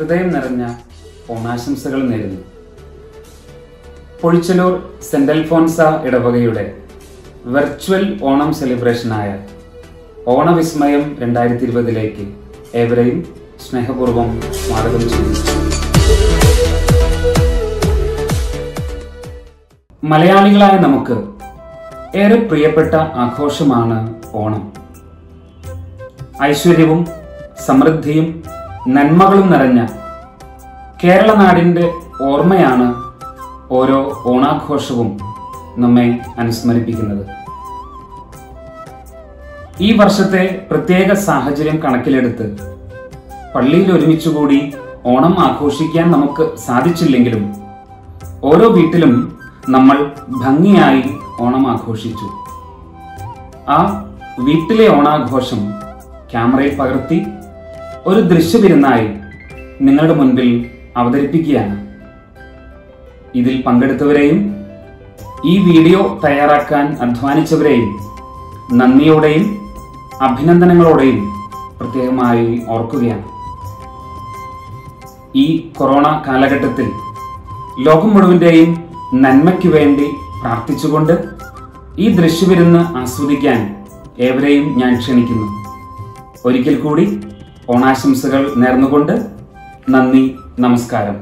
ഹൃദയം നിറഞ്ഞ ഓണാശംസകൾ നേരുന്നു പൊഴിച്ചലൂർ സെന്റ് അൽഫോൻസ ഇടവകയുടെ വെർച്വൽ ഓണം സെലിബ്രേഷനായ ഓണവിസ്മയം രണ്ടായിരത്തി ഇരുപതിലേക്ക് ഏവരെയും സ്നേഹപൂർവ്വം സ്വാഗതം ചെയ്യുന്നു മലയാളികളായ നമുക്ക് ഏറെ പ്രിയപ്പെട്ട ആഘോഷമാണ് ഓണം ഐശ്വര്യവും സമൃദ്ധിയും നന്മകളും നിറഞ്ഞ കേരള നാടിൻ്റെ ഓർമ്മയാണ് ഓരോ ഓണാഘോഷവും നമ്മെ അനുസ്മരിപ്പിക്കുന്നത് ഈ വർഷത്തെ പ്രത്യേക സാഹചര്യം കണക്കിലെടുത്ത് പള്ളിയിൽ ഒരുമിച്ചുകൂടി ഓണം ആഘോഷിക്കാൻ നമുക്ക് സാധിച്ചില്ലെങ്കിലും ഓരോ വീട്ടിലും നമ്മൾ ഭംഗിയായി ഓണം ആഘോഷിച്ചു ആ വീട്ടിലെ ഓണാഘോഷം ക്യാമറയിൽ പകർത്തി ഒരു ദൃശ്യവിരുന്നായി നിങ്ങളുടെ മുൻപിൽ അവതരിപ്പിക്കുകയാണ് ഇതിൽ പങ്കെടുത്തവരെയും ഈ വീഡിയോ തയ്യാറാക്കാൻ അധ്വാനിച്ചവരെയും നന്ദിയോടെയും അഭിനന്ദനങ്ങളോടെയും പ്രത്യേകമായി ഓർക്കുകയാണ് ഈ കൊറോണ കാലഘട്ടത്തിൽ ലോകം മുഴുവൻ്റെയും നന്മയ്ക്ക് വേണ്ടി പ്രാർത്ഥിച്ചുകൊണ്ട് ഈ ദൃശ്യവിരുന്ന് ആസ്വദിക്കാൻ ഏവരെയും ഞാൻ ക്ഷണിക്കുന്നു ഒരിക്കൽ കൂടി ഓണാശംസകൾ നേർന്നുകൊണ്ട് നന്ദി നമസ്കാരം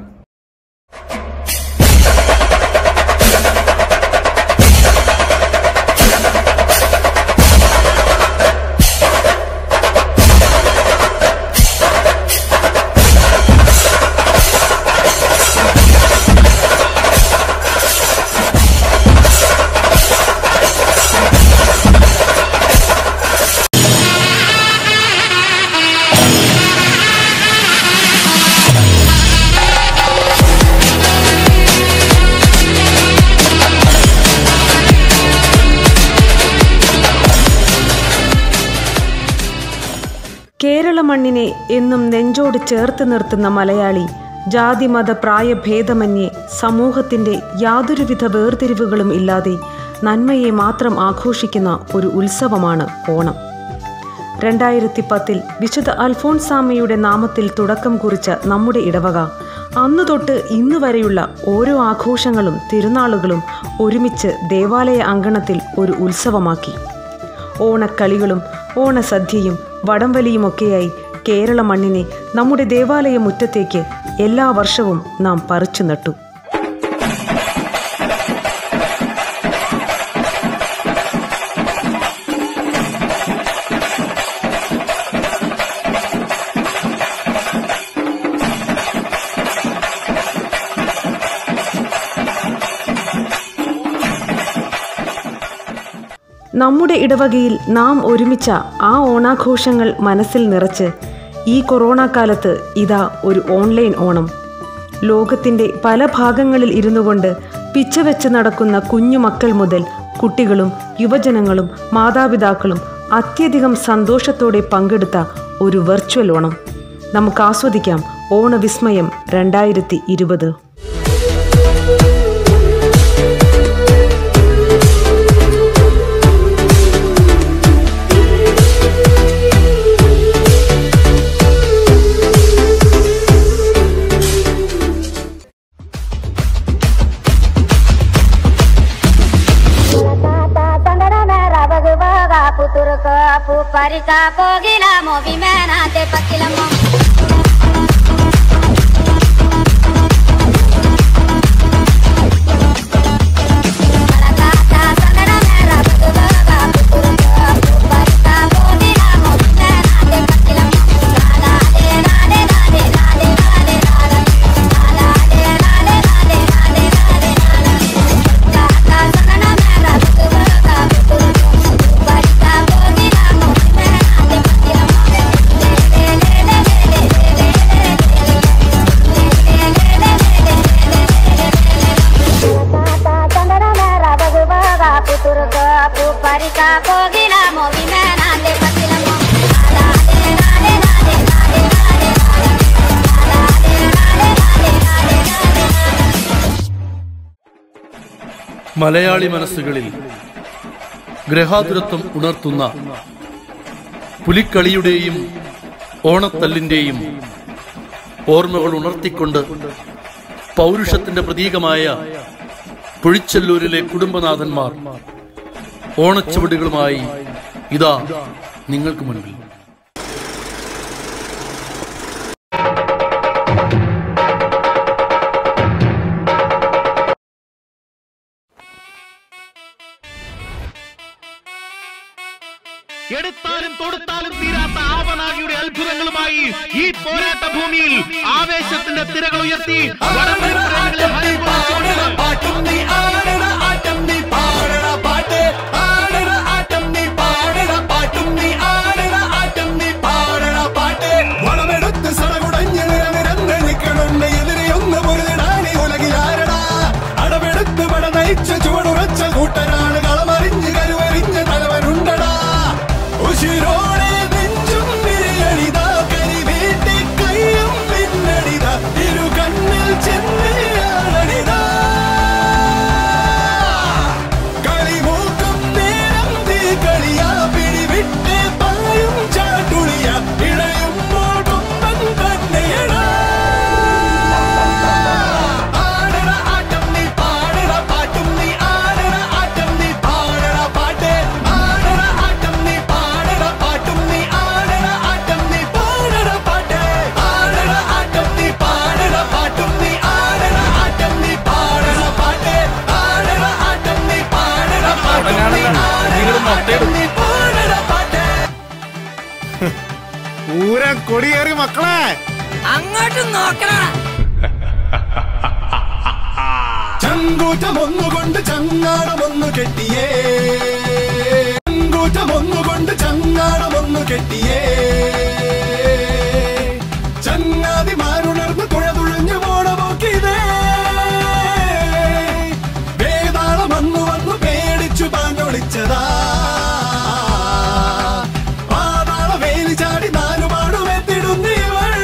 കേരള മണ്ണിനെ എന്നും നെഞ്ചോട് ചേർത്ത് നിർത്തുന്ന മലയാളി ജാതിമത പ്രായഭേദമന്യേ സമൂഹത്തിന്റെ യാതൊരുവിധ വേർതിരിവുകളും ഇല്ലാതെ നന്മയെ മാത്രം ആഘോഷിക്കുന്ന ഒരു ഉത്സവമാണ് ഓണം രണ്ടായിരത്തി പത്തിൽ വിശുദ്ധ അൽഫോൺസാമയുടെ നാമത്തിൽ തുടക്കം കുറിച്ച നമ്മുടെ ഇടവക അന്നു തൊട്ട് ഇന്നു വരെയുള്ള ഓരോ ആഘോഷങ്ങളും തിരുനാളുകളും ഒരുമിച്ച് ദേവാലയ അങ്കണത്തിൽ ഒരു ഉത്സവമാക്കി ഓണക്കളികളും ഓണസദ്യയും വടംവലിയുമൊക്കെയായി കേരള മണ്ണിനെ നമ്മുടെ ദേവാലയ മുറ്റത്തേക്ക് എല്ലാ വർഷവും നാം പറിച്ചു നട്ടു നമ്മുടെ ഇടവകയിൽ നാം ഒരുമിച്ച ആ ഓണാഘോഷങ്ങൾ മനസ്സിൽ നിറച്ച് ഈ കൊറോണ കാലത്ത് ഇതാ ഒരു ഓൺലൈൻ ഓണം ലോകത്തിൻ്റെ പല ഭാഗങ്ങളിൽ ഇരുന്നു കൊണ്ട് പിച്ചവെച്ച് നടക്കുന്ന കുഞ്ഞുമക്കൾ മുതൽ കുട്ടികളും യുവജനങ്ങളും മാതാപിതാക്കളും അത്യധികം സന്തോഷത്തോടെ പങ്കെടുത്ത ഒരു വെർച്വൽ ഓണം നമുക്ക് ആസ്വദിക്കാം ഓണവിസ്മയം രണ്ടായിരത്തി ഇരുപത് puturka puparika kogila movimena te pakilamo Puparika kogila movimena te pakilamo Malayali മനസ്സുകളിൽ ഗ്രഹാതുരത്വം ഉണർത്തുന്ന പുലിക്കളിയുടെയും ഓണത്തല്ലിന്റെയും ഓർമ്മകൾ ഉണർത്തിക്കൊണ്ട് പൗരുഷത്തിന്റെ പ്രതീകമായ പുഴിച്ചല്ലൂരിലെ കുടുംബനാഥന്മാർ ഓണച്ചുവടുകളുമായി ഇതാ നിങ്ങൾക്ക് മുൻപിൽ എടുത്താലും തൊടുത്താലും തീരാത്ത ആവനാഴിയുടെ അത്ഭുതങ്ങളുമായി ഈ പോരാട്ട ഭൂമിയിൽ ആവേശത്തിന്റെ തിരകൾ ഉയർത്തി വടംവലി പ്രേമികളെ ഹരികൊള്ളിച്ചുകൊണ്ട് പാട്ടും നീ ആടണ ആട്ടം നീ പാടണ പാട്ട് ആടണ ആട്ടം നീ പാടണ പാട്ടും നീ ആടണ ആട്ടം നീ പാടണ പാട്ട് വളമെടുത്ത് സടകുടഞ്ഞ് നിരനിരന്ന് നിൽക്കണുണ്ട് എതിരെ ഒന്ന് പൊരുതിടാനി ഉലകിലാരടാ അടവെടുത്ത് പട നയിച്ച ചുവടുറച്ച കൂട്ടരാണ് കളമറിഞ്ഞ് കരുവറിഞ്ഞ് തലവനുണ്ടടാ ഉശിരോടെ നെഞ്ചും വിരിയണിതാ കരി വീട്ടി കയ്യും പിന്നണിതാ ഇരു കണ്ണിൽ ചെന്നിയാളണിതാ കളിമൂക്കും നേരം തീ കളിയാ പിടിവിട്ട് പായും ചാട്ടുളിയ ഇളയുമ്പോൾ കൊമ്പൻ തന്നെയടാ ആടണ ആട്ടം നീ പാടണ പാട്ടും നീ ആടണ ആട്ടം നീ പാടണ പാട്ട് ആടണ ആട്ടം നീ പാടണ പാട്ടും നീ ആടണ ആട്ടം നീ പാടണ പാട്ട് ആടണ ആട്ടം നീ പാടണ പാട്ടും നീ ആടണ ആട്ടം നീ പാടണ പാട്ട് ആടണ ആട്ടം നീ പാടണ പാട്ടും നീ ആടണ ആട്ടം നീ പാടണ പാട്ട് പൂരം കൊടിയേറി മക്കളെ ചങ്കൂറ്റം ഒന്നുകൊണ്ട് ചങ്ങാടം ഒന്ന് കെട്ടിയേ ചങ്കൂറ്റം ഒന്നുകൊണ്ട് ചങ്ങാടം ഒന്ന് കെട്ടിയേ ചങ്ങാതിമാരുണർന്ന് തുഴതുഴഞ്ഞു പോണ പോക്കിതേ വേതാളം വന്നു വന്നു പേടിച്ചു പാഞ്ഞൊളിച്ചതാ പാതാള വേലി ചാടി നാലുപാടുമെത്തിടുന്നീവൾ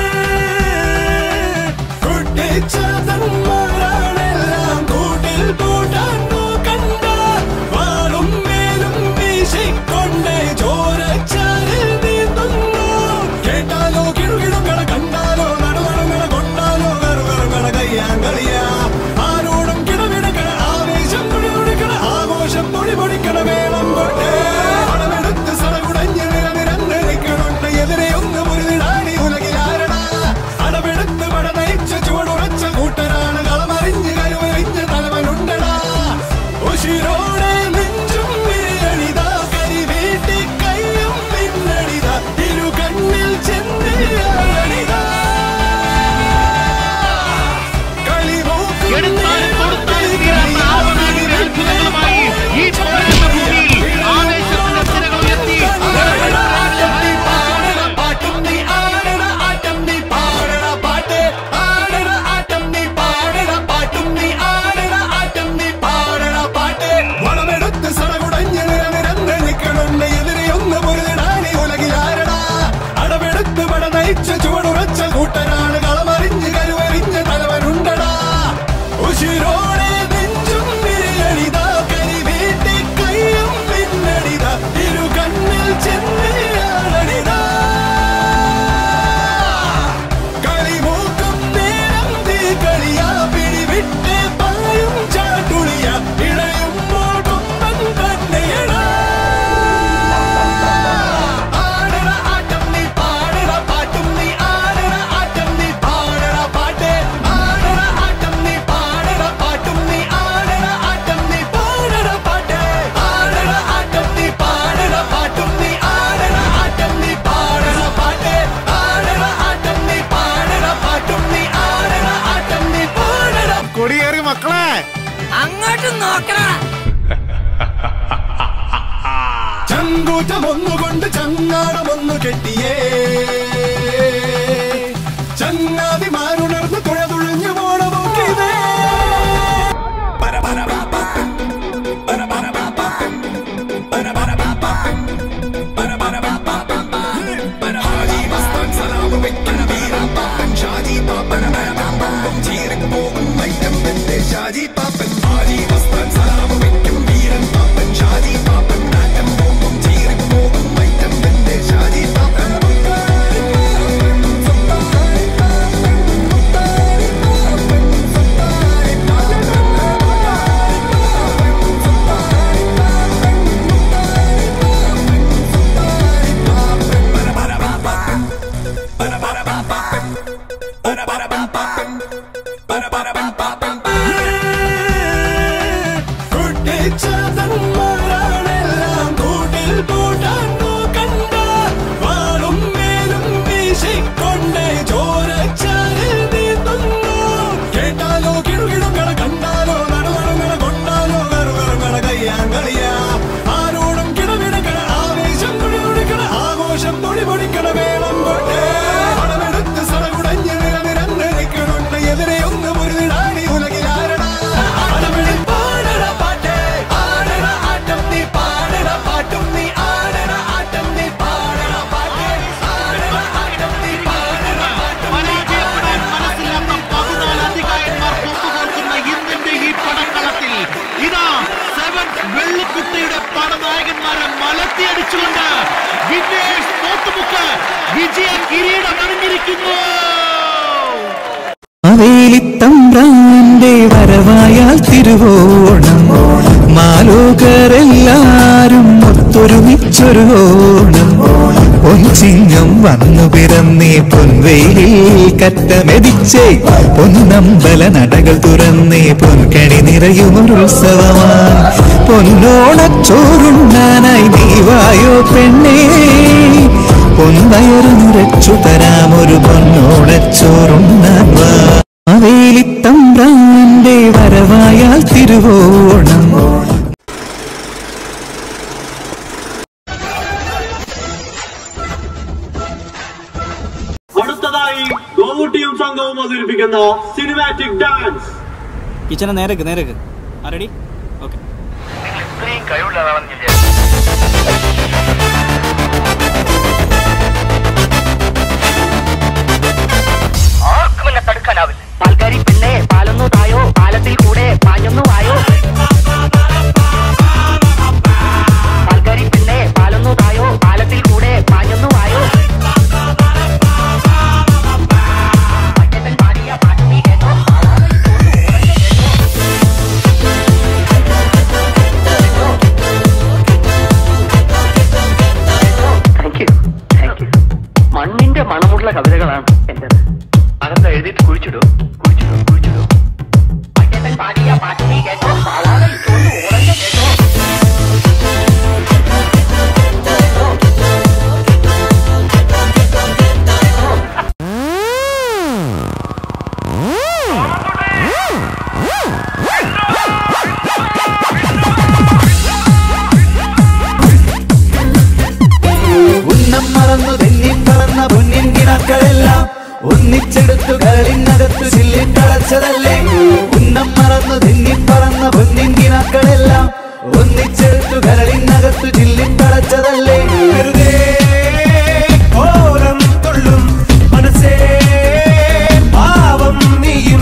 കുട്ടിച്ചതന്മാരാണെല്ലാം കൂട്ടിൽ പൂട്ടാൻ നോക്കണ്ട വാളും മേലും വീശിക്കൊണ്ട് ചോരച്ചാലിൽ നീന്തുന്നു കേട്ടാലോ കിടുകിടുകള കണ്ടാലോ നടുവടുകള കൊണ്ടാലോ കറുകറുകള കയ്യാങ്കളിയാ ആരോടും കിടവിടക്കണ ആവേശം തുടിതുടിക്കണ ആഘോഷം പൊടി പൊടിക്കണ വേളം കൊണ്ട് പണമെടുത്ത് സടകുടഞ്ഞ് നിലനിരന്ന് നിൽക്കണുണ്ട് എതിരെ ഒന്ന് മുരുതിടാടി ഉലകിലാരടാ അടവെടുത്ത് പട നയിച്ച ചുവടുറച്ച കൂട്ടരാണ് കളമറിഞ്ഞ് കരുവറിഞ്ഞ് തലവനുണ്ടടാ ഉശിരോടെ നെഞ്ചും വിരിയണിതാ കരി വീട്ടി കയ്യും പിന്നണിതാ ഇരു കണ്ണിൽ ചെന്നിയാളണിതാ എടുത്താലും തൊടുത്താലും തീരാത്ത ആവനാഴിയുടെ അത്ഭുതങ്ങളുമായി ഈ പോരാട്ട ഭൂമിയിൽ ആവേശത്തിന്റെ തിരകൾ ഉയർത്തി വടംവലി പ്രേമികളെ ഹരികൊള്ളിച്ചുകൊണ്ട് പാട്ടും നീ ആടണ ആട്ടം നീ പാടണ പാട്ട് ആടണ ആട്ടം നീ പാടണ പാട്ടും നീ ആടണ ആട്ടം നീ പാടണ പാട്ട് വളമെടുത്ത് സടകുടഞ്ഞ് നിരനിരന്ന് നിൽക്കണുണ്ട് എതിരെ ഒന്ന് പൊരുതിടാനി ഉലകിലാരടാ അടവെടുത്ത് പട നയിച്ച ചുവടുറച്ച കൂട്ടരാണ് കളമറിഞ്ഞ് കരുവറിഞ്ഞ് തലവനുണ്ടടാ ഉശിരോടെ നെഞ്ചും വിരിയണിതാ കരി വീട്ടി കയ്യും പിന്നണിതാ ഇരു കണ്ണിൽ ചെന്നിയാളണിതാ കളിമൂക്കും നേരം തീ കളിയാ പിടിവിട്ട് പായും ചാട്ടുളിയ ഇളയുമ്പോൾ കൊമ്പൻ തന്നെയടാ ആടണ ആട്ടം നീ പാടണ പാട്ടും നീ ആടണ ആട്ടം നീ പാടണ പാട്ട് ആടണ ആട്ടം നീ പാടണ പാട്ടും നീ ആടണ ആട്ടം നീ പാടണ പാട്ട് ആടണ ആട്ടം നീ പാടണ പാട്ടും നീ ആടണ ആട്ടം നീ പാടണ പാട്ട് ആടണ ആട്ടം നീ പാടണ പാട്ടും നീ ആടണ ആട്ടം നീ പാടണ കൊടിയേറി മക്കളെ ചങ്കൂറ്റം ഒന്നുകൊണ്ട് ചങ്ങാടം ഒന്ന് കെട്ടിയേ ചങ്ങാതിമാരുണർന്ന് തുഴതുഴഞ്ഞു പോണ പോക്കിതേ ഷാജി പാപ്പൻ ആജി മസ്താൻ സലാമ വയ്ക്കും വീരൻ പാപ്പൻ ഷാജി പാപ്പൻ നാറ്റം പോകും ചീറിപ്പോകും ഐറ്റം ഷാജി പാപ്പൻ കൊത്തിയടിച്ചുകൊണ്ട് വിന്നേഴ്സ് നോട്ടുബുക്ക് വിജയ കിരീടം അണിഞ്ഞിരിക്കുന്നു മാവേലിത്തമ്പ്രാന്റെ വരവായാൽ തിരുവോണം മാലോകരെല്ലാരും ഒത്തൊരുമിച്ചൊരു ഓണം പൊൻചിങ്ങം വന്നു പിറന്നേ പൊൻവെയിലിൽ കറ്റമെതിച്ചേ പൊന്നമ്പല നടകൾ തുറന്നേ പൊൻകണി നിറയുമൊരുത്സവമായി പൊന്നോണച്ചോറുണ്ണാനായി നീ വായോ പെണ്ണേ പൊൻവയറു നിറച്ചു തരാമൊരു പൊന്നോണച്ചോറുണ്ണാൻ വാ മാവേലിത്തമ്പ്രാന്റെ വരവായാൽ തിരുവോണം അടുത്തതായി ഗോവുട്ടിയും സംഘവും അവതരിപ്പിക്കുന്ന സിനിമാറ്റിക് ഡാൻസ് കിച്ചനെ നേരക്ക് നേരക്ക് ആ റെഡി ഓക്കെ പാൽക്കാരി പെണ്ണെ പാലൊന്നു തായോ പാലത്തിൽ കൂടെ പാഞ്ഞൊന്നു വായോ പാൽക്കാരി പെണ്ണെ പാലൊന്നു തായോ പാലത്തിൽ കൂടെ പാഞ്ഞൊന്നു വായോ മറ്റേതൻ പാടിയ പാട്ട് നീ കേട്ടോ താങ്ക് യു താങ്ക് യു മണ്ണിന്റെ മണമുള്ള കവിതകളാണ് എന്റേത് അകത്ത് എഴുതിയിട്ട് കുഴിച്ചിടൂ കുഴിച്ചിടൂ കുഴിച്ചിടൂ മറ്റേതൻ പാടിയ പാട്ട് നീ കേട്ടോ പാവാട ഇട്ടുകൊണ്ട് ഓടഞ്ഞ കേട്ടോ ഉന്നം മറന്നു തെന്നി പറന്ന പൊന്നിൻ കിണക്കളെല്ലാം ഒന്നിച്ചെടുത്തു കളിനകത്തു ചില്ലിട്ടളച്ചതല്ലേ ഉന്നം മറന്നു തെന്നി പറന്ന പൊന്നിൻ കിണക്കളെല്ലാം ഒന്നിച്ചെടുത്തു കളിനകത്തു ചില്ലിട്ടളച്ചതല്ലേ വെറുതെ ഓരം തുള്ളും മനസ്സേ പാവം നീയും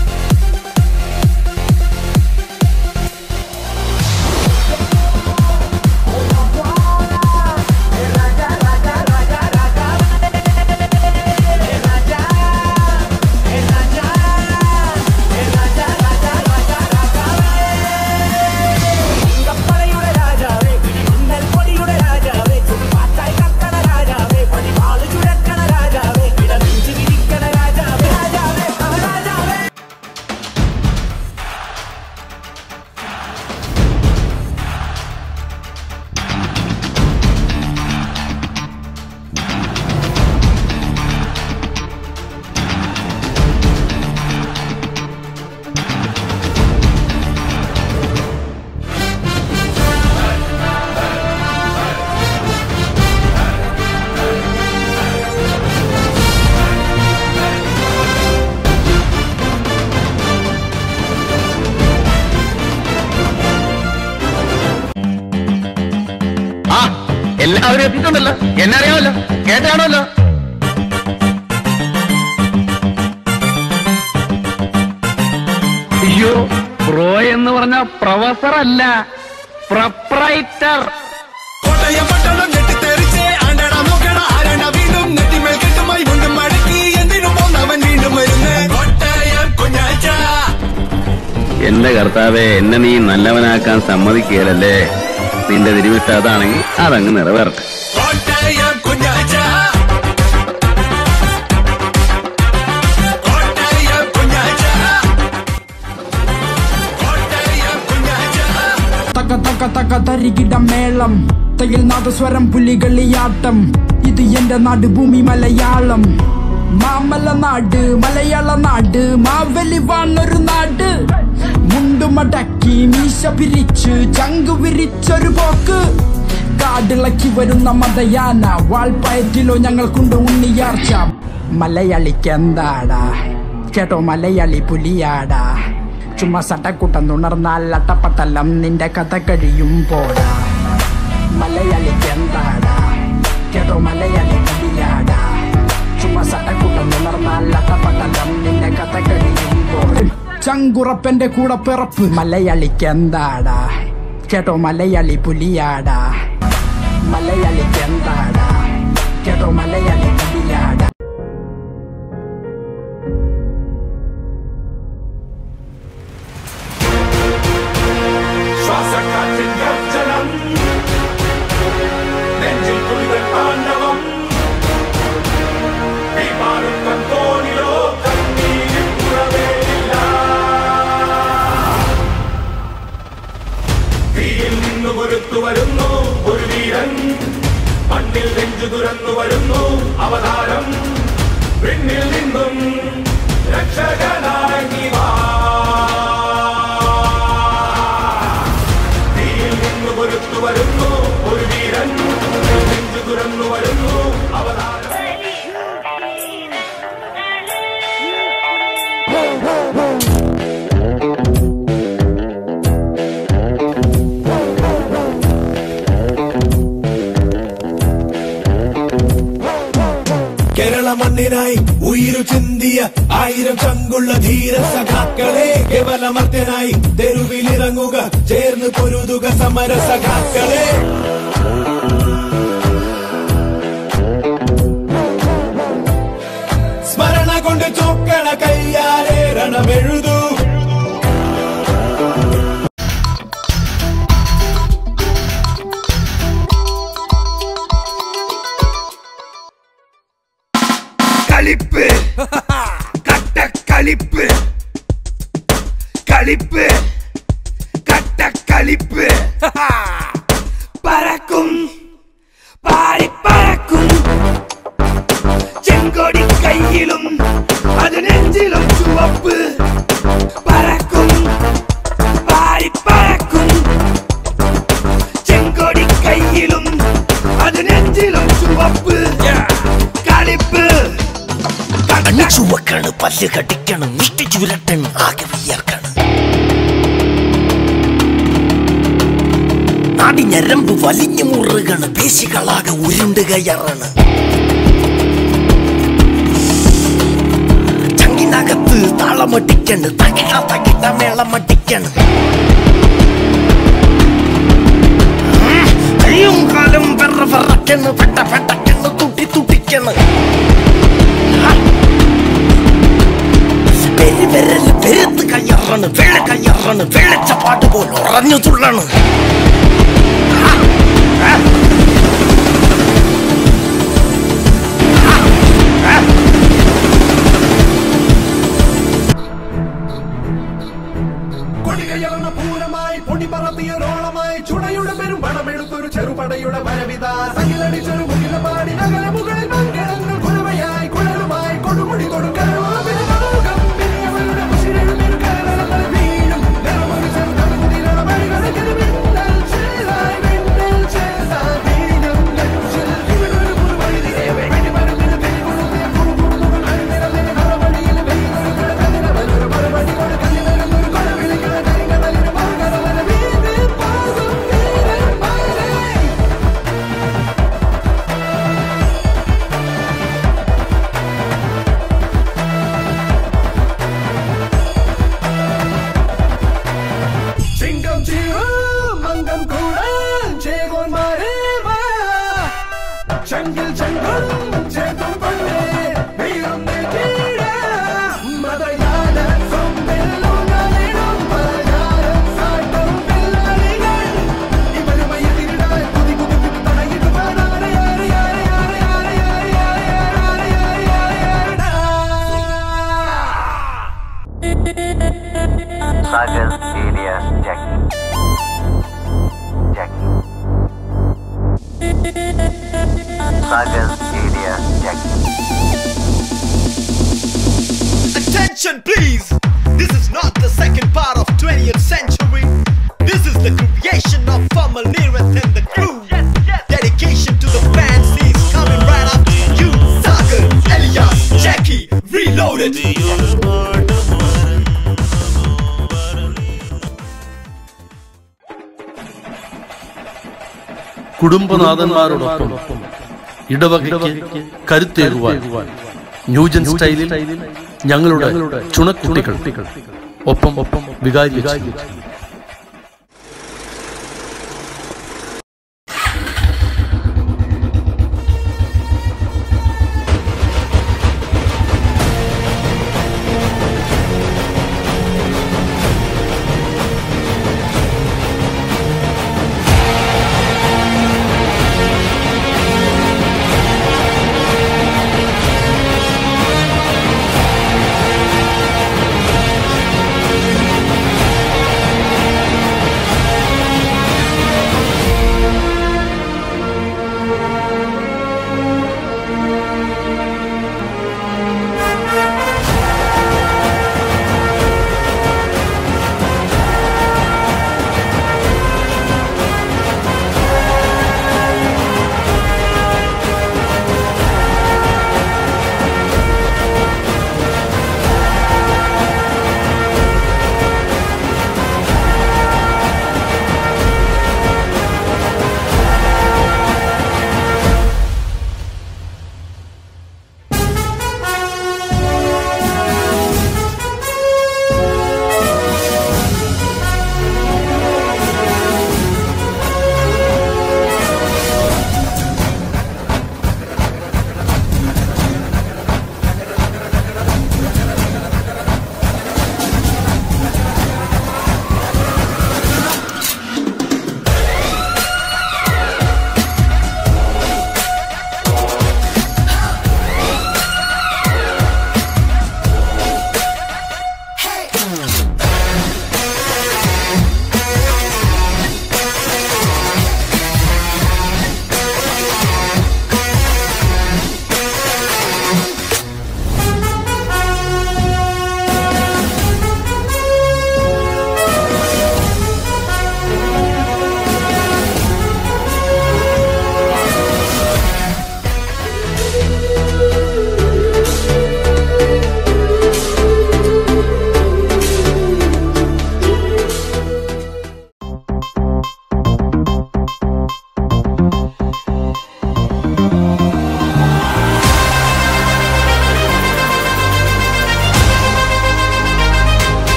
ആ എല്ലാവരും എത്തിയിട്ടുണ്ടല്ലോ എന്നെ അറിയാമല്ലോ കേട്ടാണല്ലോ അയ്യോ പ്രോ എന്ന് പറഞ്ഞ പ്രൊഫസർ അല്ല പ്രൊപ്രൈറ്റർ കോട്ടയം പട്ടണം ഞെട്ടിത്തെറിച്ച് ആണ്ടട നോക്കട ആരണ്ട വീണ്ടും നെറ്റിമേൽ കെട്ടുമായി വീണ്ടും മടക്കി എന്തിനു പോന്നവൻ വീണ്ടും വരുന്നേ കോട്ടയം കുഞ്ഞാച്ച എന്റെ കർത്താവെ എന്നെ നീ നല്ലവനാക്കാൻ സമ്മതിക്കുകയല്ലേ നിന്റെ തിരുവിട്ട അതാണെങ്കിൽ അതങ്ങ് നിറവേറട്ടെ കോട്ടയം കുഞ്ഞാച്ച കോട്ടയം കുഞ്ഞാച്ച കോട്ടയം കുഞ്ഞാച്ച തക തക തക തരികിട മേളം തകിൽ നാദസ്വരം പുലികളിയാട്ടം ഇത് എന്റെ നാട് ഭൂമി മലയാളം മാമല നാട് മലയാള നാട് മാവലി വാണൊരു നാട് മുണ്ടുമടക്കി മീശ പിരിച്ച് ചങ്ക് വിരിച്ചൊരു പോക്ക് കാടിളക്കി വരുന്ന മതയാന വാൾപ്പയറ്റിലോ ഞങ്ങൾക്കുണ്ട് ഉണ്ണിയാർച്ച മലയാളിക്ക് എന്താടാ കേട്ടോ മലയാളി പുലിയാടാ ചുമ്മാ സട്ടക്കുട്ടം തുണർന്നാൽ അട്ടപ്പട്ടലം നിന്റെ കഥ കഴിയും പോടാ മലയാളിക്ക് എന്താടാ കേട്ടോ മലയാളി പുലിയാടാ ചുമ്മാ സട്ടക്കുട്ടം തുണർന്നാൽ അട്ടപ്പട്ടലം നിന്റെ കഥ കഴിയും പോടാ ചങ്കുറപ്പന്റെ കൂടെ പിറപ്പ് മലയാളിക്ക് എന്താടാ കേട്ടോ മലയാളി പുലിയാടാ മലയാളിക്ക് എന്താടാ കേട്ടോ മലയാളി കടിയാടാ ശ്വാസക്കാറ്റിൻ ഗർജനം നെഞ്ചിൽ തുള്ളികൾ താണ്ഡവം തീമാറുക്കം തോണിലോ കണ്ണീരിൽ കുറവേയില്ല തീയിൽ നിന്ന് പൊരുത്തു വരുന്നു ഒരു വീരൻ മണ്ണിൽ നെഞ്ചു തുറന്നു വരുന്നു അവതാരം പിന്നിൽ നിന്നും രക്ഷകനായി നീ വാ തീയിൽ നിന്ന് പൊരുത്തു വരുന്നു ഒരു വീരൻ നെഞ്ചു തുറന്നു വരുന്നു അവതാരം കേരള മണ്ണിനായി ഉയിരു ചിന്തിയ ആയിരം ചങ്കുള്ള ധീര സഖാക്കളെ കേവലമർത്യനായി തെരുവിലിറങ്ങുക ചേർന്ന് പൊരുതുക സമര സഖാക്കളെ സ്മരണ കൊണ്ട് ചോക്കണ കയ്യാലെ രണമെഴുതൂ കളിപ്പ് കട്ടക്കളിപ്പ് കളിപ്പ് കട്ടക്കളിപ്പ് പറക്കും പാരിപ്പറക്കും ചെങ്കൊടി കയ്യിലും അത് നെഞ്ചിലും ചുവപ്പ് പറക്കും പാരിപ്പറക്കും ചെങ്കൊടി കയ്യിലും അത് നെഞ്ചിലും ചുവപ്പ് കളിപ്പ് കണ്ണു ചുവക്കാണ് പല്ല് കടിക്കണം മുഷ്ടി ചുരട്ടണ് ആകെ വിയർക്കാണ് നാടി ഞരമ്പ് വലിഞ്ഞു മുറുകണ് പേശികളാകെ ഉരുണ്ട് കയറാണ് ചങ്ങിനകത്ത് താളമടിക്കണ് തകിട തകിട മേളമടിക്കണ് കയ്യും കാലും വെറ വെറക്കണ് പെട്ട പെട്ടക്കണ് തുട്ടി തുട്ടിക്കണ് പെരുവിരല് പെരുത്ത് കയ്യാറാണ് വെള്ള കയ്യാറാണ് വെള്ളച്ചപ്പാട്ട് പോലെ ഉറഞ്ഞു തുള്ളാണ് കൊടികയറുന്ന പൂരമായി പൊടി പറത്തിയ റോളമായി ചുടയുടെ പെരും പണമെടുത്തൊരു ചെറുപടയുടെ വരവിത തകിലടിച്ചൊരു മുകിലപാടി നഗര മുകളിൽ മംഗളങ്ങൾ കുലവയായി കുഴലുമായി കൊടുമുടി കൊടുക്കാൻ ചിങ്കം ചീറും മംഗം കൂടാൻ ചേകോന്മാരെ വാ ചങ്കിൽ ചങ്കും ചേത്തും പണ്ടേ വീരം നെറ്റിയിട മതയാന സൊമ്പെല്ലുകളിടും പലയാരം സാട്ടും പിള്ളാരികൾ ഇവരുമയെതിരിടാൻ കുതി കുതി കുതി തടയിട്ട് പാടാറെ ആരെ ആരെ ആരെ ആരെ ആരെ ആരെ ആരെ ആരെ ആരെ Sagas alias Jackie. Jackie. Sagas alias Jackie. Attention, please! This is not the second part of 20th century. This is the creation of Famal Nirath and the crew. Dedication to the fans is coming right after you. Sagar, Elias, Jackie, reloaded. കുടുംബനാഥന്മാരോടൊപ്പം ഇടവകയ്ക്ക് കരുത്തേകുവാൻ new gen സ്റ്റൈലിൽ ഞങ്ങളുടെ ചുണക്കുട്ടികൾ ഒപ്പം ഒപ്പം വികാരി അച്ഛൻ.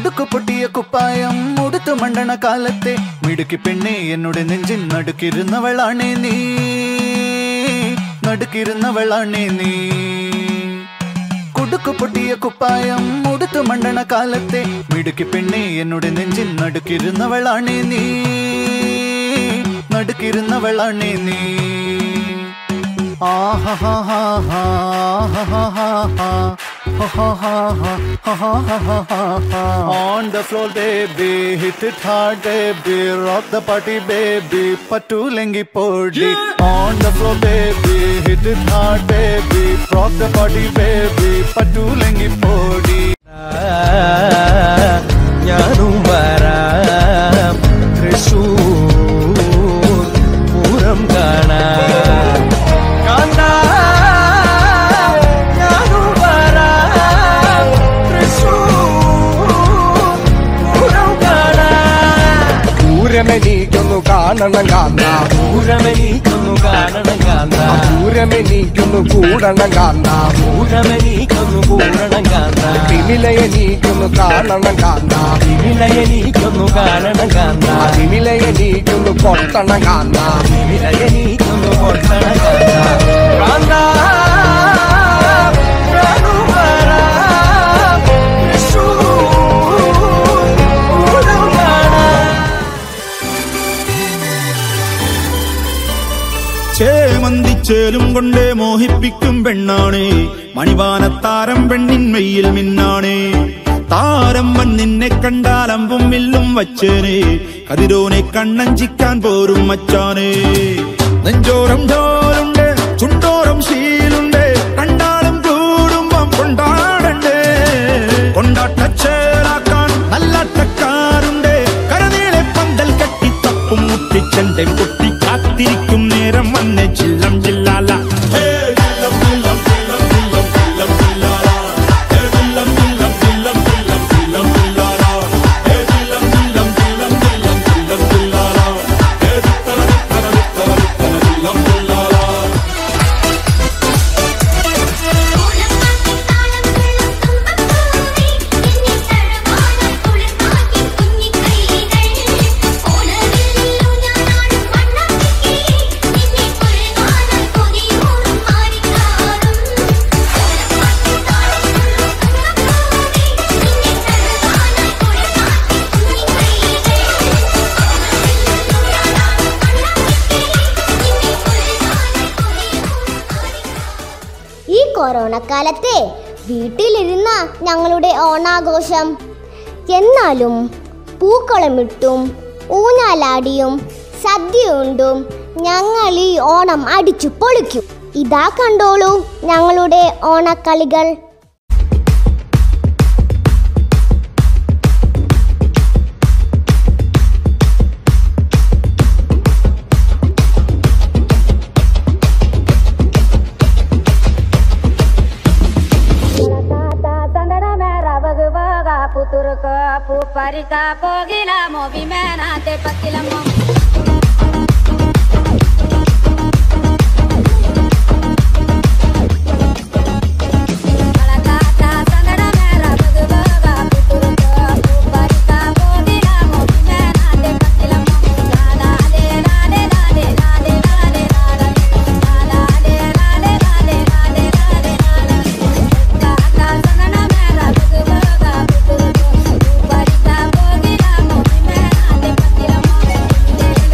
കുടുക്കു പൊട്ടിയ കുപ്പായം ഉടുത്തു മണ്ടണ കാലത്തെ മിടുക്കി പെണ്ണെ എന്നോട് നെഞ്ചിൻ നടുക്കിരുന്നവളാണേ നീ നടുക്കിരുന്നവളാണേ നീ കുടുക്കു പൊട്ടിയ കുപ്പായം ഉടുത്തു മണ്ടണ കാലത്തെ മിടുക്കി പെണ്ണെ എന്നോട് നെഞ്ചിൻ നടുക്കിരുന്നവളാണേ നീ നടുക്കിരുന്നവളാണേ നീ On the floor, baby, hit it hard, baby, rock the party, baby, patulengi podi. On the floor, baby, hit it hard, baby, rock the party, baby, patulengi podi. ഞാനും വരാം തൃശൂർ പൂരം കാണാം കാന്താ ഞാനും വരാം തൃശൂർ പൂരം കാണാം പൂരമെനിക്കൊന്നു കാണണം കാന്ത പൂരമെനിക്കൊന്നു കാണണം കാന്ത പൂരമെനിക്കൊന്നു കൂടണം കാന്ത പൂരമെനിക്കൊന്നു കൂടണം കാന്ത തിമിലയെനിക്കൊന്നു കാണണം കാന്ത വിലയെനിക്കൊന്നു കാണണം കാന്ത തിമിലയെനിക്കൊന്നു പൊട്ടണം കാന്ത വിലയെനിക്കൊന്നു പൊട്ടണം കാന്ത കാന്ത ഞാനും വരാം തൃശൂർ പൂരം കാണാം ചേമന്തിച്ചേലും കൊണ്ടേ മോഹിപ്പിക്കും പെണ്ണാണേ മണിവാനത്താരം പെണ്ണിൻ മെയ്യിൽ മിന്നാണേ താരം വൻ നിന്നെ കണ്ടാൽ അമ്പും വില്ലും വച്ചേനെ കതിരോനെ കണ്ണഞ്ചിക്കാൻ പോരും മച്ചാനേ നെഞ്ചോരം ജോലുണ്ട് ചുണ്ടോരം ശീലുണ്ട് കണ്ടാലും കൂടുമ്പം കൊണ്ടാടണ്ടേ കൊണ്ടാട്ടച്ചേലാക്കാൻ നല്ലാട്ടക്കാരുണ്ട് കരനീളെ പന്തൽ കെട്ടി തപ്പും മുട്ടിച്ചെന്റെ കുട്ടി കാത്തിരിക്കും നേരം വന്ന് ചില്ലം ചില്ലാല ഹേ, ചില്ലം, ചില്ലം, ചില്ലം, ചില്ലം, ചില്ലം, ചില്ലാല. ഹേ, ചില്ലം, ചില്ലം, ചില്ലം, ചില്ലം, ചില്ലം, ചില്ലാല. ഹേ, ചില്ലം, ചില്ലം, ചില്ലം, ചില്ലം, ചില്ലം, ചില്ലാല. ഹേ, ചിത്തര, ചിത്തര, ചിത്തര, ചിത്തര, ചില്ലം, ചില്ലാല. ഈ കൊറോണ കാലത്തെ വീട്ടിലിരുന്ന ഞങ്ങളുടെ ഓണാഘോഷം എന്നാലും പൂക്കളമിട്ടും ഊഞ്ഞാലാടിയും സദ്യയുണ്ടും ഞങ്ങൾ ഈ ഓണം അടിച്ചു പൊളിക്കും ഇതാ കണ്ടോളൂ ഞങ്ങളുടെ ഓണക്കളികൾ పుతురుకో పూ పరిక పోగిల మోవి మేనాతే పక్కిలమ్మో Thank you.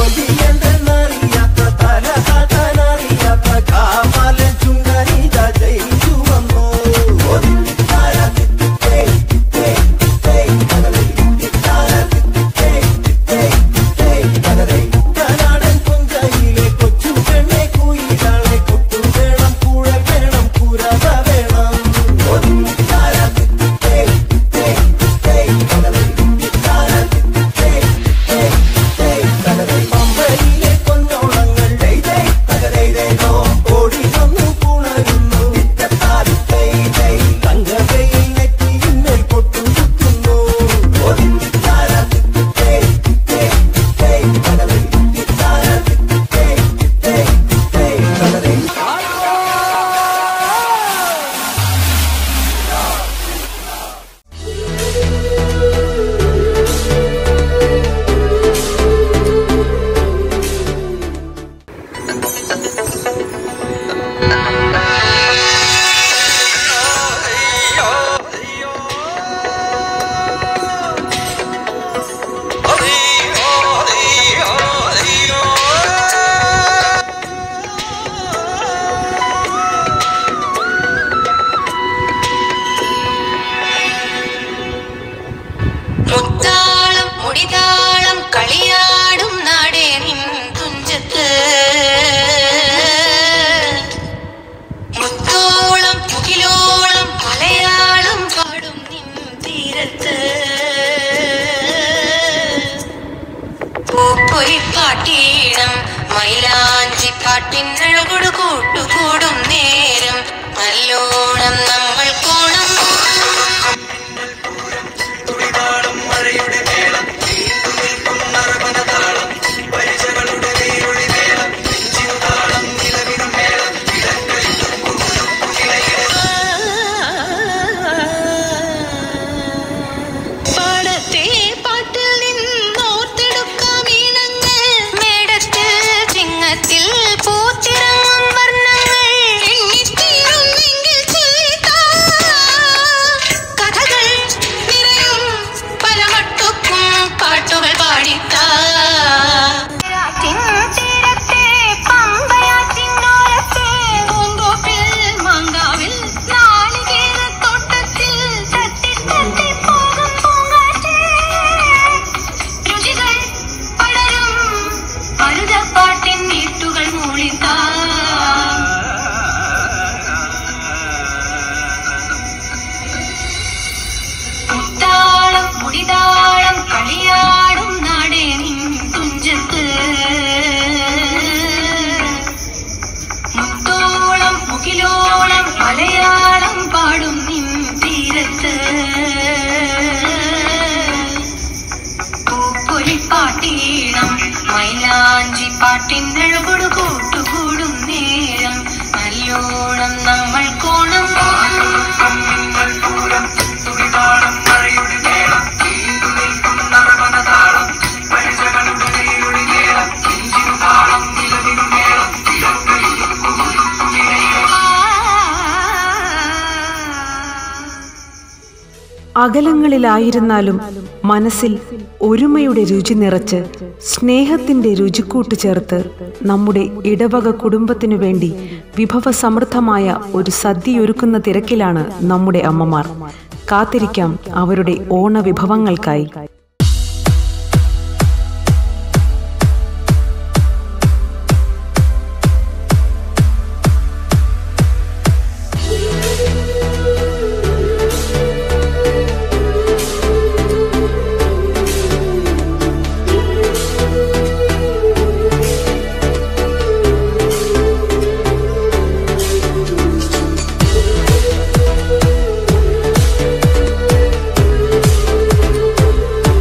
തോൽവി എന്തെന്നറിയാത്ത തല താത്താനറിയാത്ത കാമാലൻ ചുണ്ടനിത ജയിച്ചു വന്നു ഒതിത്താര തിത്തേ തിത്തേ തിത്തേ തകലേ തിത്താര തിത്തേ തിത്തേ തിത്തേ തകലേ കനാടൻ കൊഞ്ചയിലെ കൊച്ചു പെണ്ണെ കുയിലാളെ കൊട്ടു വേണം കുഴൽ വേണം കുരവ വേണം ഒതിത്താര തിത്തേ തിത്തേ തിത്തേ തകലേ തിത്താര തിത്തേ തിത്തേ തിത്തേ തകലേ പമ്പയിലെ പൊന്നോളങ്ങൾ ദൈ ദൈ തകലേ ദൈ ദോ ഓടി വന്നു പുണരുന്നു തിത്തത്താരി ദൈ ദൈ തങ്കവയിൽ നെറ്റിയിന്മേൽ പൊട്ടുകുത്തുന്നു ഒതിത്താര തിത്തേ തിത്തേ തിത്തേ തകലേ തിത്താര തിത്തേ തിത്തേ തിത്തേ തകലേ മുത്താളം മുടിതാളം കളിയാടും നാടേ നിൻ തുഞ്ചത്ത് മുത്തോളം മുകിലോളം മലയാളം പാടും നിൻ തീരത്ത് പൂപ്പൊലിപ്പാട്ടീണം മൈലാഞ്ചി പാട്ടിനഴകൊടു കൂട്ടുകൂടും നേരം നല്ലോണം നമ്മൾ കോണം പാടത്തെ പാട്ടിൽ നിന്നോർത്തെടുക്കാം ഈണങ്ങൾ മേടത്തിൽ ചിങ്ങത്തിൽ പൂത്തിറങ്ങും വർണ്ണങ്ങൾ എണ്ണിത്തീരുന്നെങ്കിൽ ചൊല്ലിത്താ. കഥകൾ നിറയും പല മട്ടുക്കും പാട്ടുകൾ പാടിത്താ തീരത്തെ പമ്പയാറ്റിനോരത്തെ പൂങ്കോപ്പിൽ മാങ്കാവിൽ നാളികേരത്തോട്ടത്തിൽ തട്ടി തട്ടി പോകും പൂങ്കാറ്റേ രുചികൾ പടരും മരുതപ്പാട്ടിൻ വീട്ടുകൾ മൂളിത്താ മുത്താളം മുടിതാളം കളിയാടും നാടേ നിൻ തുഞ്ചത്ത് മുത്തോളം മുകിലോളം മലയാളം പാടും നിൻ തീരത്ത് പൂപ്പൊലിപ്പാട്ടീണം മൈലാഞ്ചി പാട്ടിനഴകൊടു കൂട്ടുകൂടും നേരം നല്ലോണം നമ്മൾ കോണം അകലങ്ങളിലായിരുന്നാലും മനസ്സിൽ ഒരുമയുടെ രുചി നിറച്ച് സ്നേഹത്തിന്റെ രുചിക്കൂട്ട് ചേർത്ത് നമ്മുടെ ഇടവക കുടുംബത്തിനു വേണ്ടി വിഭവസമൃദ്ധമായ ഒരു സദ്യയൊരുക്കുന്ന തിരക്കിലാണ് നമ്മുടെ അമ്മമാർ കാത്തിരിക്കാം അവരുടെ ഓണവിഭവങ്ങൾക്കായി ും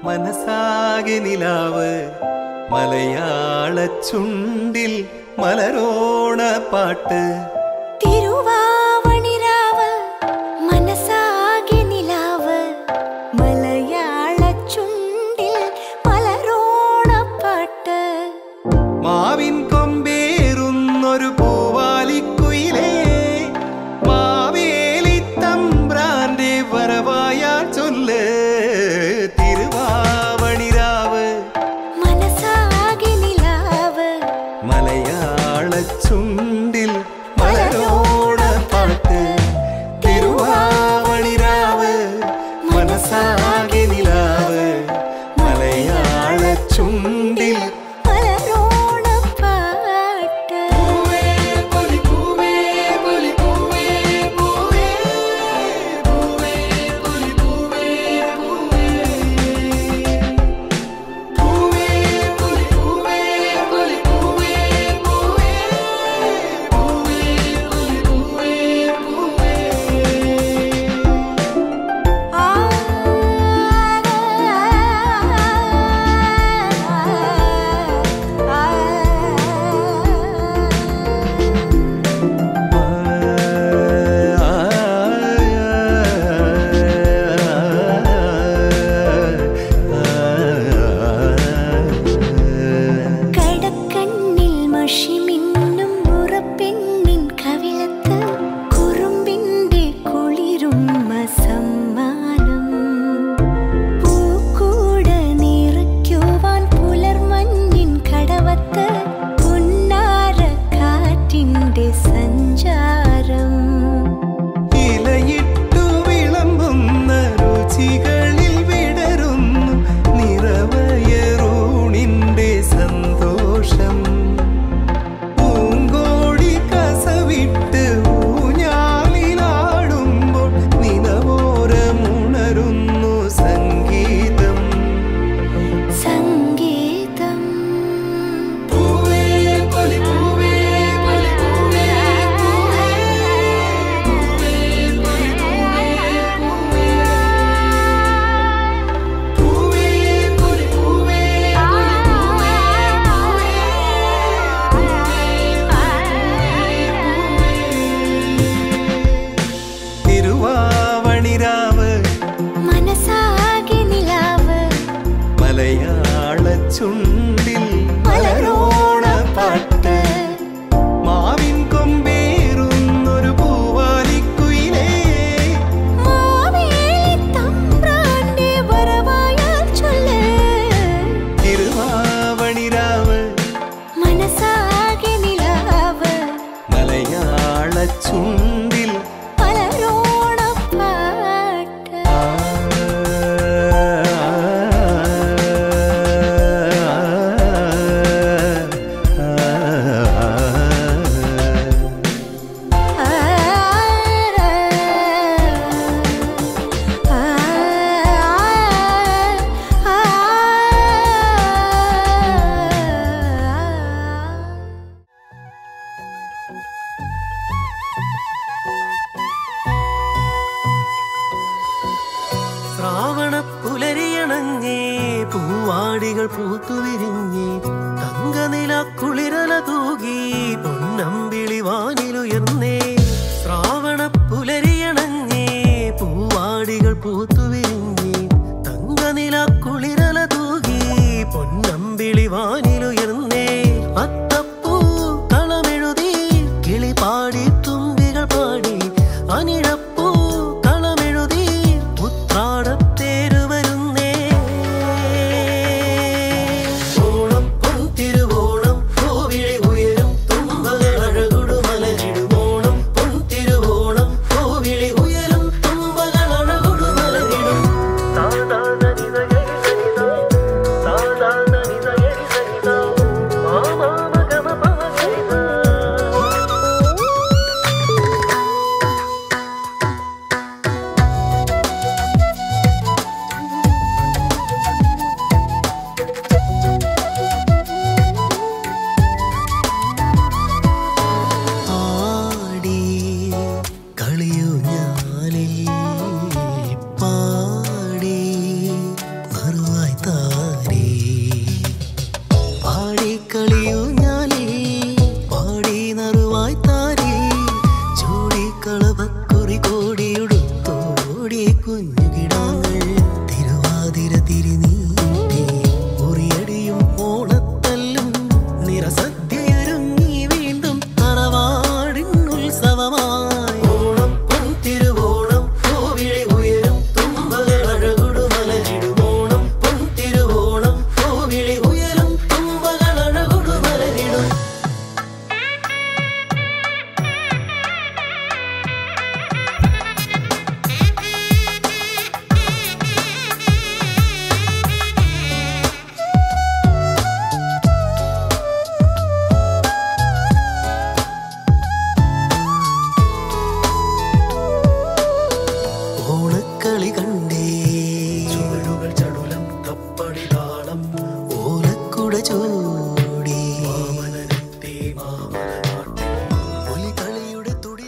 മനസ്സാകെ നിലാവ് മലയാള ചുണ്ടിൽ മലരോണ പാട്ട് തിരുവാവണിരാവ് മനസ്സാകെ നിലാവ് മലയാള ചുണ്ടിൽ മലരോണപ്പാട്ട് മാവിൻ കൊമ്പേറുന്നൊരു പൂവാലിക്കുയിലേ മാവേലി തമ്പ്രാന്റെ വരവായാ ചൊല്ല് തിരുവാവണിരാവ് മനസ്സാകെ നിലാവ് മലയാള ചുണ്ടിൽ മലരോണ പാട്ട് തിരുവാവണിരാവ് മനസ്സാകെ നിലാവ് മലയാള ചുണ്ടിൽ മലരോണപ്പാട്ട് കടക്കണ്ണിൽ മഷി മിന്നും മുറപ്പെണ്ണിൻ കവിളത്ത് കുറുമ്പിന്റെ കുളിരും സമ്മാനം പൂക്കൂട നിറയ്ക്കുവാൻ പുലർമഞ്ഞിൻ കടവത്ത് പുന്നാര കാറ്റിന്റെ സഞ്ചാരം ഇലയിട്ടു വിളമ്പുന്ന രുചികളിൽ വിടരുന്നു നിറവയറൂണിന്റെ സന്തോഷം പൂങ്കോടി കസവിട്ട് ഊഞ്ഞാലിലാടുമ്പോൾ നിലവോരമുണരുന്നു സംഗീതം സംഗീതം പൂവേ പൊലി പൂവേ പൊലി പൂവേ തിരുവാവണിരാവ് മനസ്സാകെ നിലാവ് മലയാള ചുണ്ടിൽ മലരോണ പാട്ട് മാവിൻ കൊമ്പേറുന്നൊരു പൂവാലിക്കുയിലേ മാവേലി തമ്പ്രാന്റെ വരവായാൽ ചൊല്ല് തിരുവാവണിരാവ് മനസ്സാകെ നിലാവ് മലയാള ചുണ്ടിൽ മലരോണപ്പാട്ട് ശ്രാവണ പുലരിയണഞ്ഞേ പൂവാടികൾ പൂത്തുവിരിഞ്ഞേ തങ്കനില കുളിരല തൂകി പൊന്നമ്പിളി വാനിലുയർന്നേ ശ്രാവണ പുലരിയണഞ്ഞേ പൂവാടികൾ പൂത്തുവിരിഞ്ഞേ തങ്കനില കുളിരല തൂകി പൊന്നമ്പിളി വാനിലുയർന്നേ അത്തപ്പൂ കളമെഴുതി കിളി പാടി തുമ്പികൾ പാടി അനിഴപ്പൂ കളമെഴുതി ഉത്രാടത്തേരു വരുന്നേ ഓണം പൊൻതിരുവോണം പൂവിഴി ഉയരും തുമ്പകൾ അഴകുടു മലരിടും ഓണം പൊൻതിരുവോണം ചൂടി പുലികളിയുടെ തുടി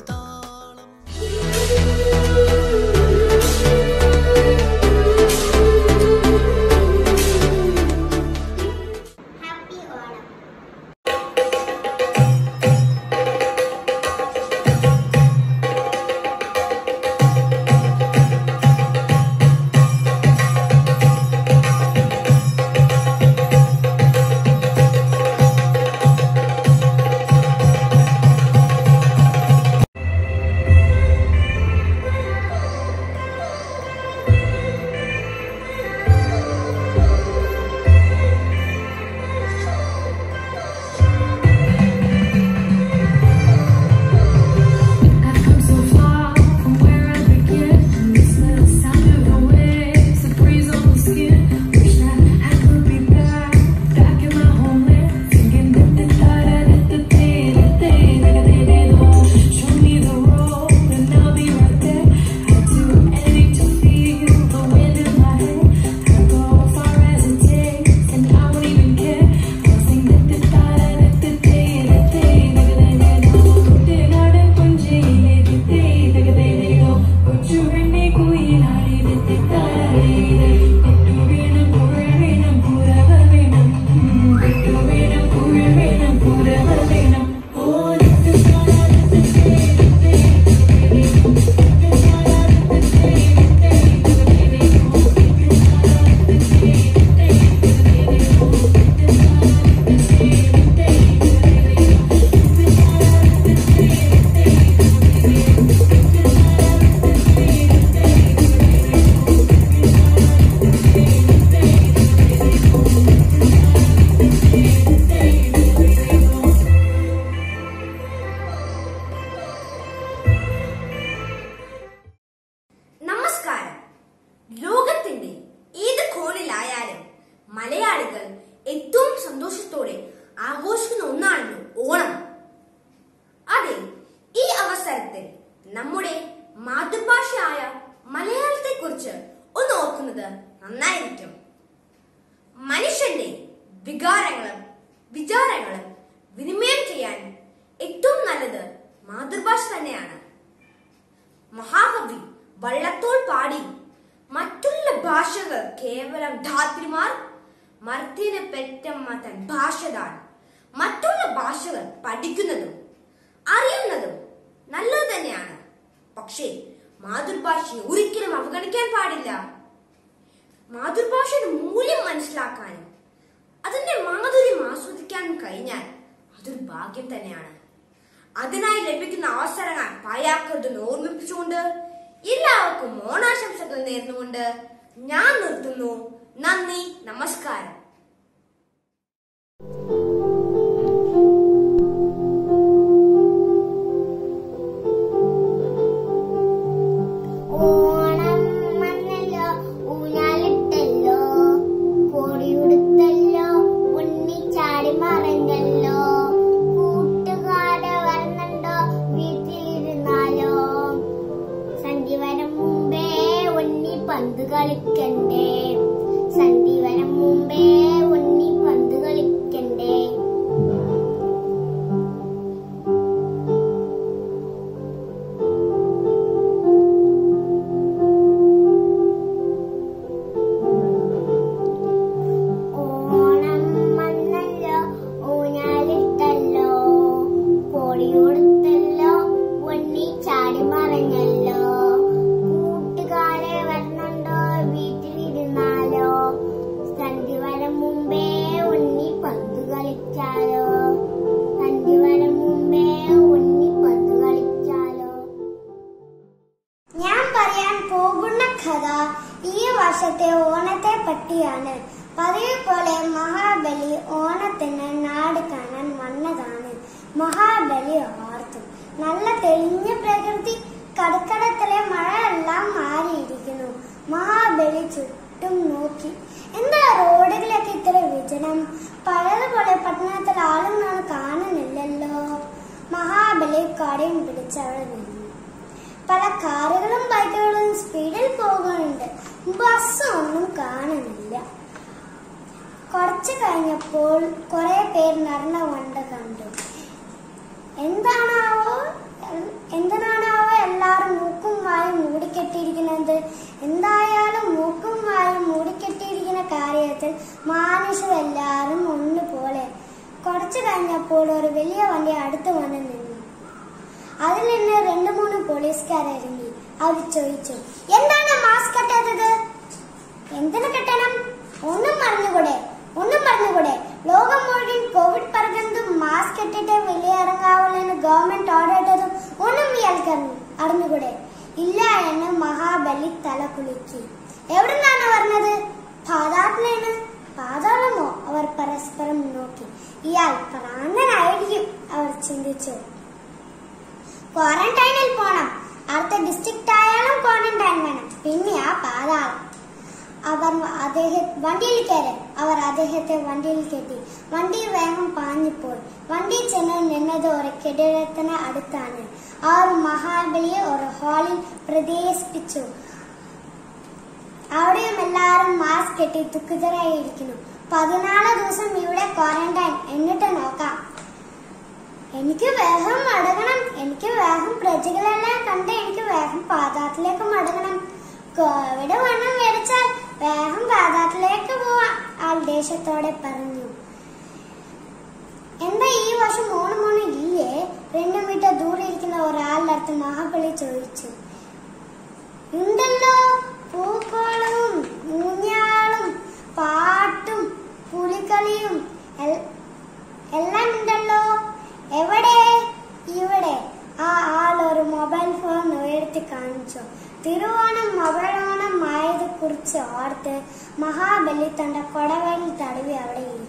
നമസ്കാരം ലോകത്തിന്റെ ഏത് കോണിലായാലും മലയാളികൾ ഏറ്റവും സന്തോഷത്തോടെ ആഘോഷിക്കുന്ന ഒന്നാണല്ലോ ഓണം അതെ ഈ അവസരത്തിൽ നമ്മുടെ മാതൃഭാഷയായ മലയാളത്തെ കുറിച്ച് ഒന്ന് ഓർക്കുന്നത് നന്നായിരിക്കും മനുഷ്യന്റെ വികാരങ്ങളും വിചാരങ്ങളും വിനിമയം ചെയ്യാൻ ഏറ്റവും നല്ലത് മാതൃഭാഷ തന്നെയാണ് മഹാകവി വള്ളത്തോൾ പാടി മറ്റുള്ള ഭാഷകൾ കേവലം ധാത്രിമാർ മർത്തിന് പെറ്റമ്മ തൻ ഭാഷതാൻ മറ്റുള്ള ഭാഷകൾ പഠിക്കുന്നതും അറിയുന്നതും നല്ലത് തന്നെയാണ് പക്ഷേ മാതൃഭാഷയെ ഒരിക്കലും അവഗണിക്കാൻ പാടില്ല മാതൃഭാഷയുടെ മൂല്യം മനസ്സിലാക്കാനും അതിന്റെ മാധുര്യം ആസ്വദിക്കാനും കഴിഞ്ഞാൽ അതൊരു ഭാഗ്യം തന്നെയാണ് അതിനായി ലഭിക്കുന്ന അവസരങ്ങൾ പായാക്കരുതെന്ന് ഓർമ്മിപ്പിച്ചുകൊണ്ട് എല്ലാവർക്കും ഓണാശംസകൾ നേർന്നുകൊണ്ട് ഞാൻ നിർത്തുന്നു നന്ദി നമസ്കാരം ഓണം വന്നല്ലോ ഊഞ്ഞാലിട്ടല്ലോ കോടിയുടുത്തല്ലോ ഉണ്ണിച്ചാടി മറഞ്ഞല്ലോ കൂട്ടുകാരെ വരുന്നുണ്ടോ വീട്ടിലിരുന്നാലോ സന്ധ്യ വരം മുമ്പേ ഉണ്ണി പന്ത് കളിക്കണ്ടേ സന്ധ്യ വരം മുമ്പേ ഉണ്ണി പന്ത് കളിക്കണ്ടേ ഓണം വന്നല്ലോ ഊഞ്ഞാലിട്ടല്ലോ കോടിയുടുത്തല്ലോ ഉണ്ണി ചാടി മറഞ്ഞല്ലോ കൂട്ടുകാരെ വരുന്നുണ്ടോ വീട്ടിലിരുന്നാലോ സന്ധ്യ വരം മുമ്പേ ഉണ്ണി പന്ത് കളിച്ചാലോ സന്ധ്യ വരം മുമ്പേ ഉണ്ണി പന്ത് കളിച്ചാലോ ഞാൻ പറയാൻ പോകുന്ന കഥ ഈ വർഷത്തെ ഓണത്തെ പറ്റിയാണ് പതിവ് പോലെ മഹാബലി ഓണത്തിന് നാട് കാണാൻ വന്നതാണ് മഹാബലി ഓർത്തു നല്ല തെളിഞ്ഞ പ്രകൃതി കടക്കടത്തിലെ മഴയെല്ലാം മാറിയിരിക്കുന്നു മഹാബലി ചുറ്റും നോക്കി എന്താ റോഡുകളൊക്കെ ഇത്ര വിജനം പഴയതുപോലെ പട്ടണത്തിൽ ആളൊന്നും കാണുന്നില്ലല്ലോ മഹാബലി കടയും പിടിച്ച് അവിടെ നിന്നു പല കാറുകളും ബൈക്കുകളും സ്പീഡിൽ പോകുന്നുണ്ട് ബസ് ഒന്നും കാണുന്നില്ല കുറച്ച് കുറച്ച് കഴിഞ്ഞപ്പോൾ കുറെ പേർ നടന്ന വണ്ട കണ്ടു എന്താണാവോ എന്തിനാണാവോ എല്ലാവരും മൂക്കും വായും മൂടിക്കെട്ടിയിരിക്കുന്നത് എന്തായാലും മൂക്കും വായും മൂടിക്കെട്ടിയിരിക്കുന്ന കാര്യത്തിൽ മാനുഷരെല്ലാവരും ഒന്നുപോലെ കുറച്ചു കഴിഞ്ഞപ്പോൾ ഒരു വലിയ വണ്ടി അടുത്ത് വന്ന് നിന്നു അതിൽ നിന്ന് രണ്ടു മൂന്ന് പോലീസുകാർ ഇറങ്ങി അവർ ചോദിച്ചു എന്താണ് മാസ്ക് കെട്ടാത്തത് എന്തിനു കെട്ടണം ഒന്നും പറഞ്ഞുകൂടെ ഒന്നും പറഞ്ഞുകൂടെ ലോകം മുഴുവൻ കോവിഡ് പറഞ്ഞതും മാസ്ക് ഇട്ടിട്ട് വെളിയിറങ്ങാവുള്ളൂ എന്ന് ഗവൺമെന്റ് ഓർഡർ ഇട്ടതും ഒന്നും ഇയാൾക്ക് അറിഞ്ഞു- അറിഞ്ഞുകൂടെ ഇല്ല എന്ന് മഹാബലി തല കുലുക്കി എവിടുന്നാണ് പറഞ്ഞത് പാതാളത്തിലാണ് പാതാളമോ അവർ പരസ്പരം നോക്കി ഇയാൾ പ്രാണനായിരിക്കും അവർ ചിന്തിച്ചു ക്വാറന്റൈനിൽ പോണം അടുത്ത ഡിസ്ട്രിക്റ്റ് ആയാലും ക്വാറന്റൈൻ വേണം പിന്നെ ആ പാതാളം അവർ അദ്ദേഹം വണ്ടിയിൽ കയറി അവർ അദ്ദേഹത്തെ വണ്ടിയിൽ കെട്ടി വണ്ടി വേഗം പാഞ്ഞുപോയി വണ്ടി ചെന്ന് നിന്നത് ഒരു കെട്ടിടത്തിന് അടുത്താണ് അവർ മഹാബലിയെ ഒരു ഹാളിൽ പ്രവേശിപ്പിച്ചു അവിടെയും എല്ലാവരും മാസ്ക് കെട്ടി ദുഃഖിതരായിരിക്കുന്നു പതിനാല് ദിവസം ഇവിടെ ക്വാറന്റൈൻ എന്നിട്ട് നോക്കാം എനിക്ക് വേഗം മടങ്ങണം എനിക്ക് വേഗം പ്രജകളെല്ലാം കണ്ട് എനിക്ക് വേഗം പാതാളത്തിലേക്ക് മടങ്ങണം കോവിഡ് വണ്ണം മേടിച്ചാൽ വേഗം പാതാളത്തിലേക്ക് പോവാം ആൾ ദേഷ്യത്തോടെ പറഞ്ഞു എന്താ ഈ വർഷം മോണ് മോണ് ഇല്ലേ രണ്ടു മീറ്റർ ദൂരെ ഇരിക്കുന്ന ഒരാളുടെ അടുത്ത് മഹാബലി ചോദിച്ചു ഉണ്ടല്ലോ പൂക്കോളവും ഊഞ്ഞാളും പാട്ടും പുലിക്കളിയും എൽ- എല്ലാം ഉണ്ടല്ലോ എവിടെ ഇവിടെ ആ ആൾ ഒരു മൊബൈൽ ഫോൺ ഉയർത്തി കാണിച്ചു തിരുവോണം മകളോണം ആയത് കുറിച്ച് ഓർത്ത് മഹാബലി തന്റെ കൊടവയിൽ തടവി അവിടെ ഇരുന്നു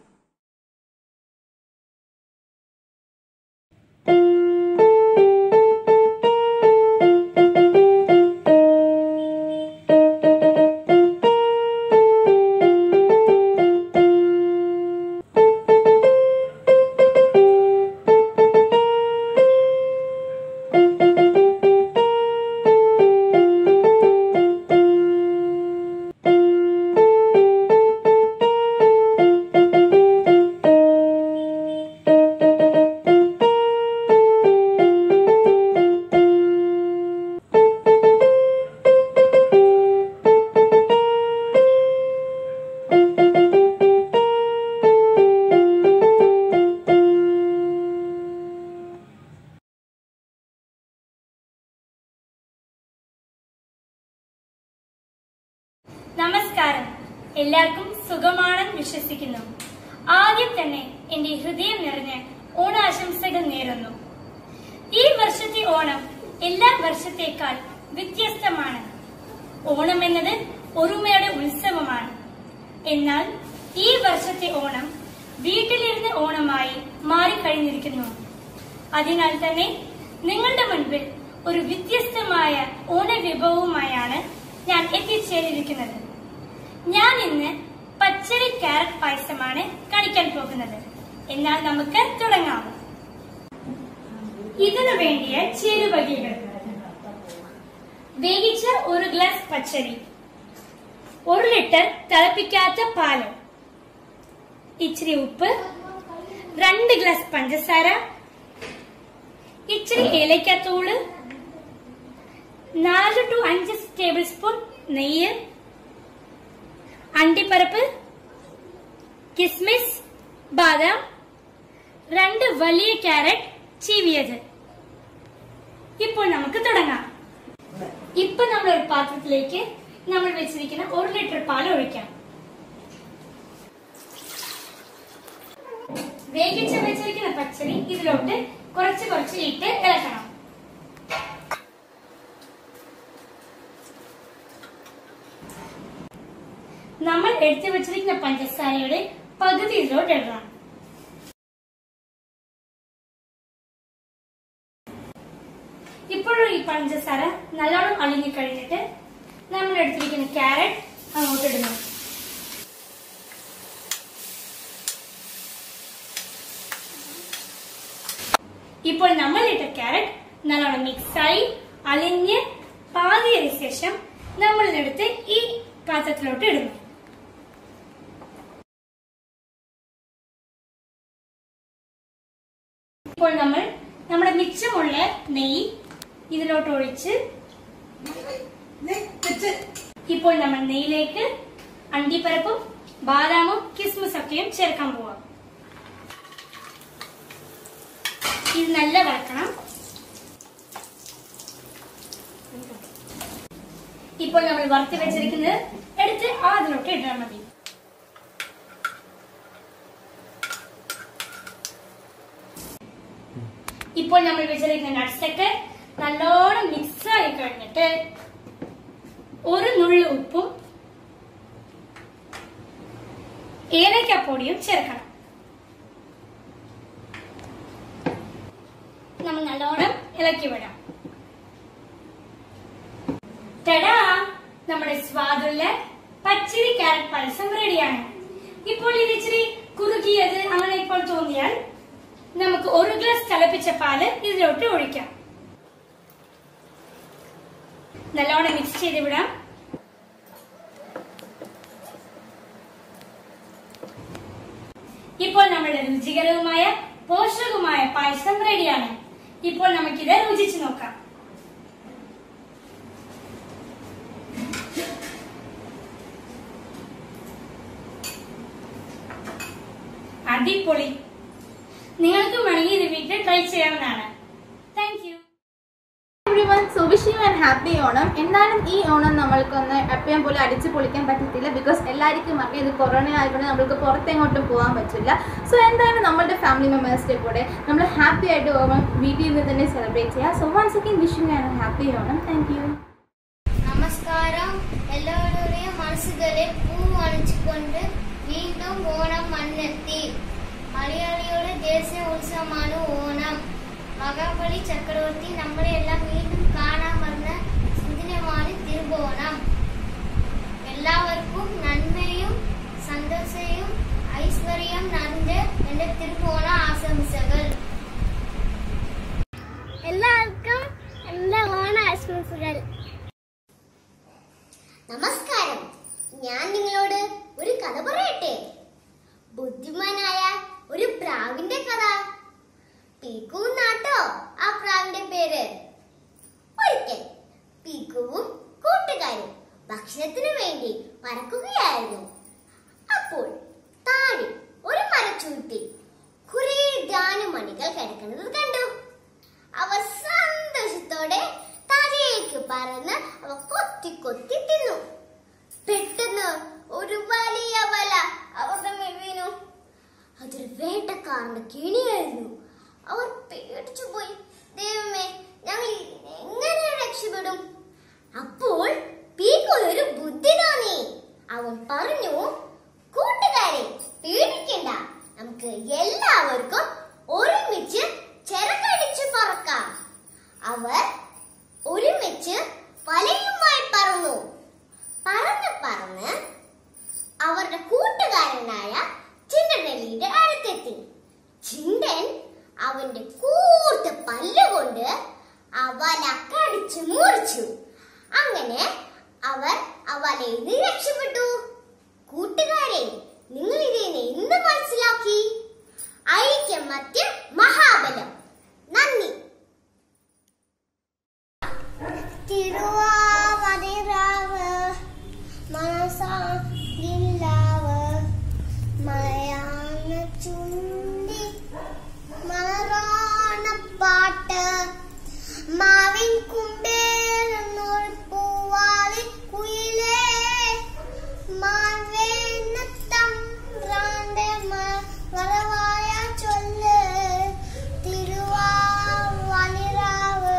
നമസ്കാരം എല്ലാവർക്കും സുഖമാണെന്ന് വിശ്വസിക്കുന്നു ആദ്യം തന്നെ എന്റെ ഹൃദയം നിറഞ്ഞ് ഓണാശംസകൾ നേരുന്നു ഈ വർഷത്തെ ഓണം എല്ലാ വർഷത്തേക്കാൾ വ്യത്യസ്തമാണ് ഓണം എന്നത് ഒരുമയുടെ ഉത്സവമാണ് എന്നാൽ ഈ വർഷത്തെ ഓണം വീട്ടിലിരുന്ന് ഓണമായി മാറിക്കഴിഞ്ഞിരിക്കുന്നു അതിനാൽ തന്നെ നിങ്ങളുടെ മുൻപിൽ ഒരു വ്യത്യസ്തമായ ഓണവിഭവവുമായാണ് ഞാൻ എത്തിച്ചേർന്നിരിക്കുന്നത് ഞാൻ ഇന്ന് പച്ചരി ക്യാരറ്റ് പായസമാണ് കാണിക്കാൻ പോകുന്നത് എന്നാൽ നമുക്ക് തുടങ്ങാം ഇതിനു വേണ്ടിയ ചേരുവകകൾ വേവിച്ച ഒരു ഗ്ലാസ് പച്ചരി ഒരു ലിറ്റർ തിളപ്പിക്കാത്ത പാല് ഇച്ചിരി ഉപ്പ് രണ്ട് ഗ്ലാസ് പഞ്ചസാര ഇച്ചിരി ഏലക്കത്തോള് നാല് ടു അഞ്ച് ടേബിൾ സ്പൂൺ നെയ്യ് അണ്ടിപ്പരപ്പ് കിസ്മിസ് ബാദാം രണ്ട് വലിയ ക്യാരറ്റ് ചീവിയത് ഇപ്പോൾ നമുക്ക് തുടങ്ങാം ഇപ്പൊ നമ്മൾ ഒരു പാത്രത്തിലേക്ക് നമ്മൾ വെച്ചിരിക്കുന്ന ഒരു ലിറ്റർ പാൽ ഒഴിക്കാം വേവിച്ച് വെച്ചിരിക്കുന്ന പച്ചരി ഇതിലോട്ട് കുറച്ച് കുറച്ച് ഇട്ട് ഇളക്കണം നമ്മൾ എടുത്തു വെച്ചിരിക്കുന്ന പഞ്ചസാരയുടെ പകുതി ഇതിലോട്ട് ഇടണം ഇപ്പോഴും ഈ പഞ്ചസാര നല്ലോണം അളിഞ്ഞു കഴിഞ്ഞിട്ട് നമ്മൾ എടുത്തിരിക്കുന്ന ക്യാരറ്റ് അങ്ങോട്ട് ഇടുന്നു ഇപ്പോൾ നമ്മൾ ഇട്ട ക്യാരറ്റ് നല്ലോണം മിക്സായി അലിഞ്ഞ് പാതിയതിനു ശേഷം നമ്മൾ ഇതെടുത്ത് ഈ പാത്രത്തിലോട്ട് ഇടുന്നു ഇപ്പോൾ നമ്മൾ നമ്മുടെ മിച്ചമുള്ള നെയ്യ് ഇതിലോട്ട് ഒഴിച്ച് ഇപ്പോൾ നമ്മൾ നെയ്യിലേക്ക് അണ്ടിപ്പരപ്പും ബാദാമും കിസ്മിസ് ഒക്കെയും ചേർക്കാൻ പോവാം ഇത് നല്ല വറക്കണം ഇപ്പോൾ നമ്മൾ വറുത്ത് വെച്ചിരിക്കുന്നത് എടുത്ത് അതിലോട്ട് ഇടാൻ മതി ഇപ്പോൾ നമ്മൾ വെച്ചിരിക്കുന്ന നട്ട്സ് ഒക്കെ നല്ലോണം മിക്സ് ആയി കഴിഞ്ഞിട്ട് ഒരു നുള്ളു ഉപ്പും ഏലക്കപ്പൊടിയും ചേർക്കണം നമ്മൾ നല്ലോണം ഇളക്കി വിടാം തടാ നമ്മുടെ സ്വാദുള്ള പച്ചരി ക്യാരറ്റ് പായസം റെഡിയാണ് ഇപ്പോൾ ഇത് ഇച്ചിരി കുറുകിയത് അങ്ങനെ ഇപ്പോൾ തോന്നിയാൽ നമുക്ക് ഒരു ഗ്ലാസ് തിളപ്പിച്ച പാല് ഇതിലോട്ട് ഒഴിക്കാം നല്ലോണം മിക്സ് ചെയ്ത് വിടാം ഇപ്പോൾ നമ്മുടെ രുചികരവുമായ പോഷകവുമായ പായസം റെഡിയാണ് ഇപ്പോൾ നമുക്കിത് രുചിച്ചു നോക്കാം അടിപൊളി നിങ്ങൾക്ക് വേണമെങ്കിൽ ഇത് വീട്ടിൽ ട്രൈ ചെയ്യാവുന്നതാണ് thank you everyone so wish you and happy Onam എന്തായാലും ഈ ഓണം നമ്മൾക്കൊന്ന് എപ്പോഴും പോലെ അടിച്ചു പൊളിക്കാൻ പറ്റത്തില്ല ബിക്കോസ് എല്ലാവർക്കും അറിയാം ഇത് കൊറോണ ആയതുകൊണ്ട് നമ്മൾക്ക് പുറത്തെങ്ങോട്ടും പോകാൻ പറ്റില്ല സോ എന്തായാലും നമ്മളുടെ ഫാമിലി മെമ്പേഴ്സിൻ്റെ കൂടെ നമ്മൾ ഹാപ്പി ആയിട്ട് ഓണം വീട്ടിൽ നിന്ന് തന്നെ സെലിബ്രേറ്റ് ചെയ്യുക so once again wish you and happy Onam thank you നമസ്കാരം എല്ലാവരുടെയും മനസ്സുകളിൽ പൂ അണിച്ചുകൊണ്ട് വീണ്ടും ഓണം മണ്ണെത്തി മലയാളിയുടെ ദേശീയ ഉത്സവമാണ് ഓണം മഹാബലി ചക്രവർത്തി നമ്മളെ എല്ലാം വീണ്ടും കാണാൻ വന്ന സുദിനമാണ് തിരുവോണം എല്ലാവർക്കും നന്മയും സന്തോഷവും ഐശ്വര്യം നിറഞ്ഞ എന്റെ തിരുവോണ ആശംസകൾ എല്ലാവർക്കും എന്റെ ഓണ ആശംസകൾ നമസ്കാരം ഞാൻ നിങ്ങളോട് ഒരു കഥ പറയട്ടെ ബുദ്ധിമാനായ ഒരു പ്രാവിന്റെ കഥ പീക്കു നാട്ടോ ആ പ്രാവിന്റെ പേര് ഒരിക്കൽ പീക്കുവും കൂട്ടുകാരും ഭക്ഷണത്തിനു വേണ്ടി പറക്കുകയായിരുന്നു അപ്പോൾ താഴെ ഒരു മരച്ചൂട്ടിൽ കുറെ ധാനുമണികൾ കിടക്കുന്നത് കണ്ടു അവ സന്തോഷത്തോടെ താഴേക്ക് പറന്ന് അവ കൊത്തി കൊത്തി തിന്നു പെട്ടെന്ന് ഒരു വലിയ വല അവരുടെ മേൽ വീണു അതൊരു വേട്ടക്കാരന്റെ കെണിയായിരുന്നു അവർ പേടിച്ചു പോയി ദൈവമേ ഞങ്ങൾ എങ്ങനെ രക്ഷപ്പെടും അപ്പോൾ പീക്കോന് ഒരു ബുദ്ധി തോന്നി അവൻ പറഞ്ഞു കൂട്ടുകാരെ പേടിക്കണ്ട നമുക്ക് എല്ലാവർക്കും ഒരുമിച്ച് ചിറകടിച്ച് പറക്കാം അവർ ഒരുമിച്ച് വലയുമായി പറന്നു പറന്ന് പറന്ന് അവരുടെ കൂട്ടുകാരനായ ചിണ്ടനെല്ലിയുടെ അടുത്തെത്തി ചിണ്ടൻ അവന്റെ കൂർത്ത പല്ലുകൊണ്ട് ആ വല കടിച്ചു മുറിച്ചു അങ്ങനെ അവർ ആ വലയിൽ നിന്ന് രക്ഷപ്പെട്ടു കൂട്ടുകാരെ നിങ്ങൾ ഇതിനെ എന്ത് മനസ്സിലാക്കി ഐക്യമത്യ മഹാബലം നന്ദി തിരുവാതിരാവ് മനസ്സാകില്ലാവ് മലയാള ചുണ്ടി മലറാണപ്പാട്ട് മാവിൻ കുമ്പേറുന്നൊരു പൂവാലി കുയിലേ മാവേനത്തമ്പ്രാന്റെ വരവായ ചൊല്ല് തിരുവാതിരാവ്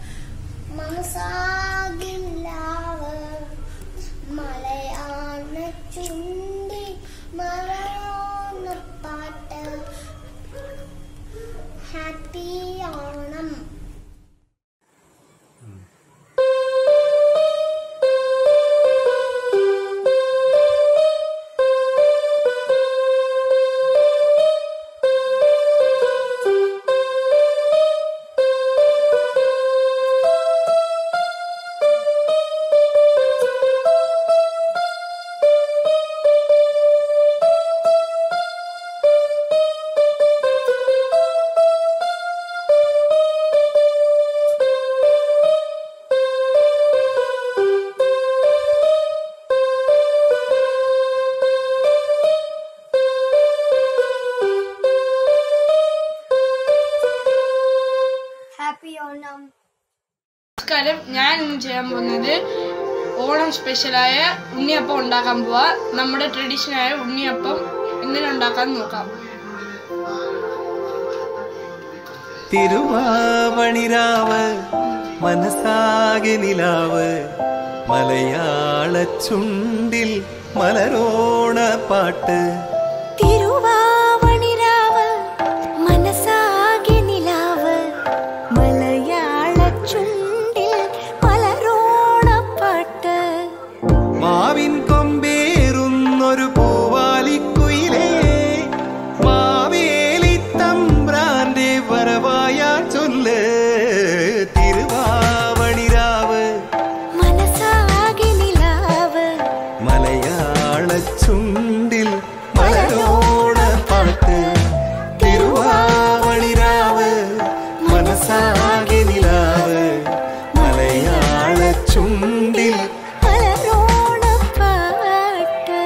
മനസ്സാകില്ലാവ് മലയാള ചുണ്ടി മലയാള പാട്ട് ഹാപ്പി ഓണം നമസ്കാരം ഞാൻ ഇന്ന് ചെയ്യാൻ പോകുന്നത് ഓണം സ്പെഷ്യലായ ഉണ്ണിയപ്പം ഉണ്ടാക്കാൻ പോവാ നമ്മുടെ ട്രഡീഷണലായ ഉണ്ണിയപ്പം എങ്ങനെ ഉണ്ടാക്കാൻ നോക്കാം തിരുവാവണിരാവ് മനസ്സാകെ നിലാവ് മലയാള ചുണ്ടിൽ മലരോണ പാട്ട് തിരുവാവണിരാവ് മനസ്സാകെ നിലാവ് മലയാള ചുണ്ടിൽ മലരോണപ്പാട്ട് മാവിൻ കൊമ്പേറുന്നൊരു പൂവാലിക്കുയിലേ മാവേലി തമ്പ്രാന്റെ വരവായ ചൊല്ല് തിരുവാവണിരാവ് മനസ്സാകെ നിലാവ് മലയാള ചുണ്ടിൽ മലരോണ പാട്ട് തിരുവാവണിരാവ് മനസ്സാകെ നിലാവ് മലയാള ചുണ്ടിൽ മലരോണപ്പാട്ട്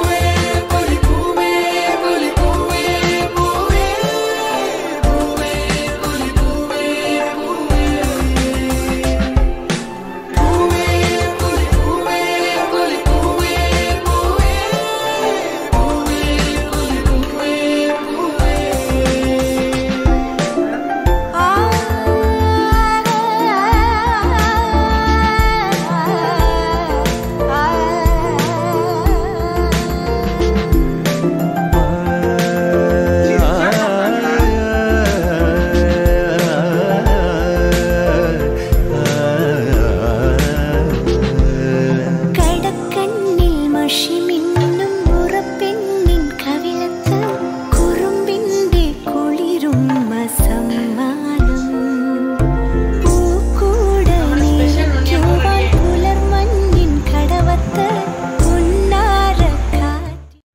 കടക്കണ്ണിൽ മഷി മിന്നും മുറപ്പെണ്ണിൻ കവിളത്ത് കുറുമ്പിന്റെ കുളിരും സമ്മാനം പൂക്കൂട നീക്കുവാൻ പുലർമഞ്ഞിൻ കടവത്ത് ഉണ്ണാരക്കാറ്റ്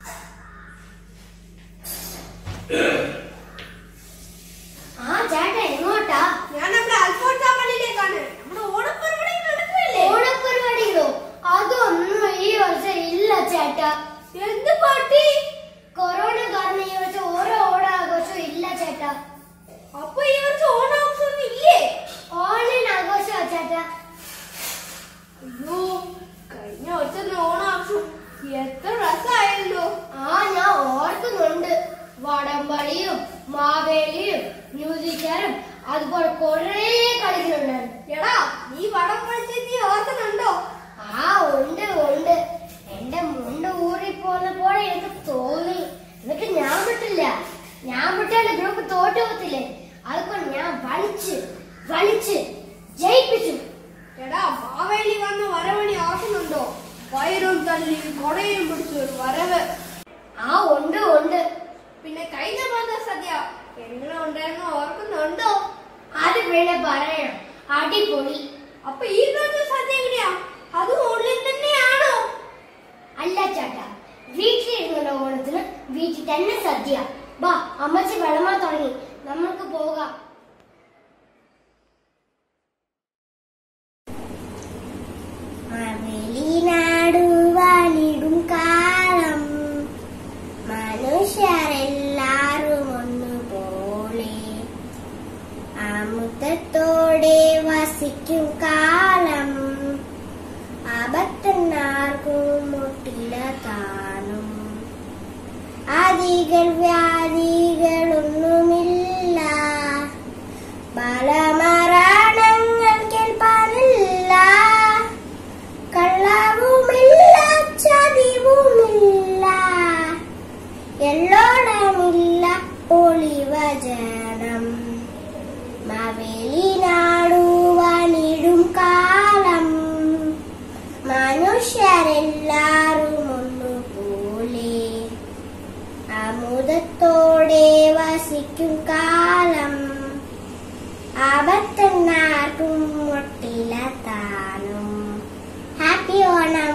ആ ചേട്ടാ എങ്ങോട്ടാ ഞാൻ നമ്മുടെ അൽഫോൺസ പള്ളിയിലേക്കാണ് നമ്മുടെ ഓണപ്പരിപാടി നടക്കുമല്ലേ ഓണപ്പരിപാടികളോ അതൊന്നും ഈ വർഷം ഇല്ല ചേട്ടാ എന്ത് പാട്ടി കൊറോണ കാരണം ഈ വർഷം ഓരോ ഓണാഘോഷവും ഇല്ല ചേട്ടാ അപ്പൊ ഈ വർഷം ഓണാഘോഷം ഇല്ലേ ഓൺലൈൻ ആഘോഷമാ ചേട്ടാ അയ്യോ കഴിഞ്ഞ വർഷത്തെ ഓണാഘോഷം എത്ര രസമായല്ലോ ആ ഞാൻ ഓർക്കുന്നുണ്ട് വടംവളിയും മാവേലിയും മ്യൂസിക്കാരും അതുപോലെ കൊറേ കളികളുണ്ടായിരുന്നു എടാ നീ വടം കളിച്ച് നീ ഓർക്കുന്നുണ്ടോ ആ ഉണ്ട് ഉണ്ട് എന്റെ മുണ്ട് ഊറി പോന്നപ്പോൾ എനിക്ക് തോന്നി എന്നിട്ട് ഞാൻ വിട്ടില്ല ഞാൻ വിട്ടാല് ഗ്രൂപ്പ് തോറ്റു പോകത്തില്ലേ അതുകൊണ്ട് ഞാൻ വലിച്ച് വലിച്ച് ജയിപ്പിച്ചു എടാ മാവേലി വന്ന വരവണി ഓർക്കുന്നുണ്ടോ വയറും തള്ളി കൊടയും പിടിച്ചു ഒരു വരവ് ആ ഉണ്ട് ഉണ്ട് പിന്നെ കഴിഞ്ഞ മാസ സദ്യ എങ്ങനെ ഉണ്ടായിരുന്നു ഓർക്കുന്നുണ്ടോ അത് പിന്നെ പറയണം അടിപൊളി അപ്പൊ ഈ പ്രാവശ്യം സദ്യ എങ്ങനെയാ അത് ഓൺലൈൻ തന്നെയാണോ അല്ല ചേട്ടാ വീട്ടിലിരുന്നുള്ള ഓണത്തിന് വീട്ടിൽ തന്നെ സദ്യ ബാ അമ്മച്ചി വിളമാൻ തുടങ്ങി നമുക്ക് പോകാം നാടുവാനിടും കാലം മനുഷ്യരെല്ലാരും ഒന്നുപോലെ അമുതത്തോടെ വസിക്കും കാലം അബദ്ധനാർക്കും മുട്ടില കാണും ആദികൾ വ്യാധികളൊന്നുമില്ല ബലമരണങ്ങൾ കേൾപ്പാനില്ല കള്ളവുമില്ല ചതിവുമില്ല എള്ളോളമില്ല ഒളിവചനം മവേലി നാടുവാനിടും കാലം മനുഷ്യരെല്ലാരും ഒന്നുപോലെ അമുദത്തോടെ വസിക്കും കാലം അബദ്ധനാർക്കും മുട്ടില താനും ഹാപ്പി ഓണം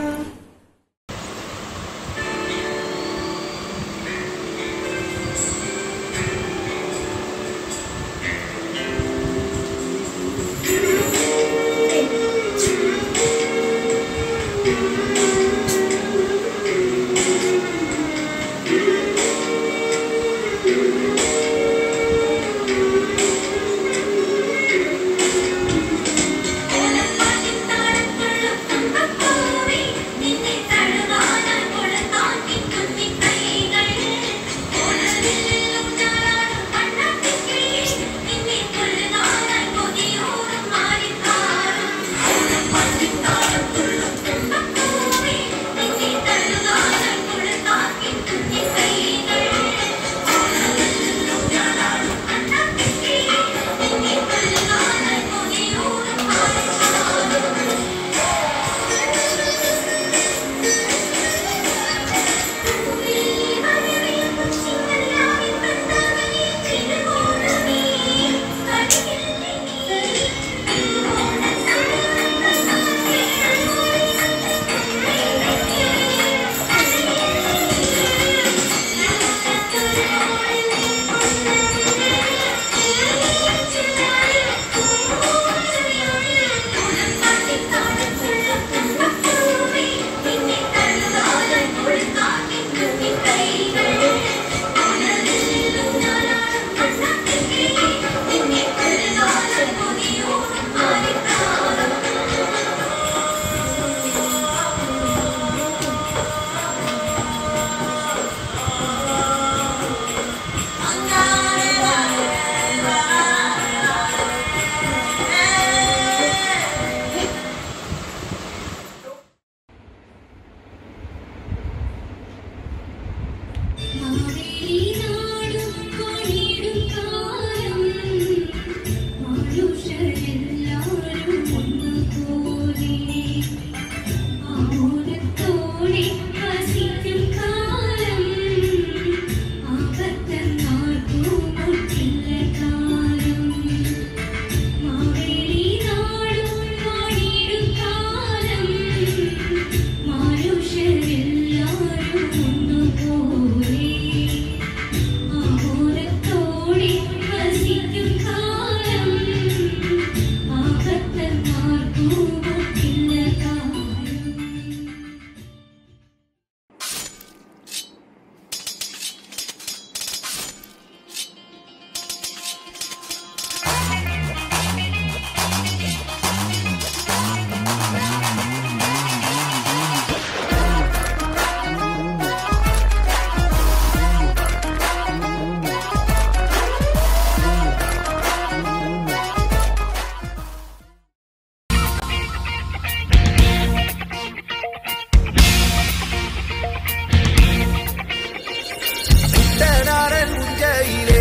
കുട്ടനാടൻ മുഞ്ചയിലെ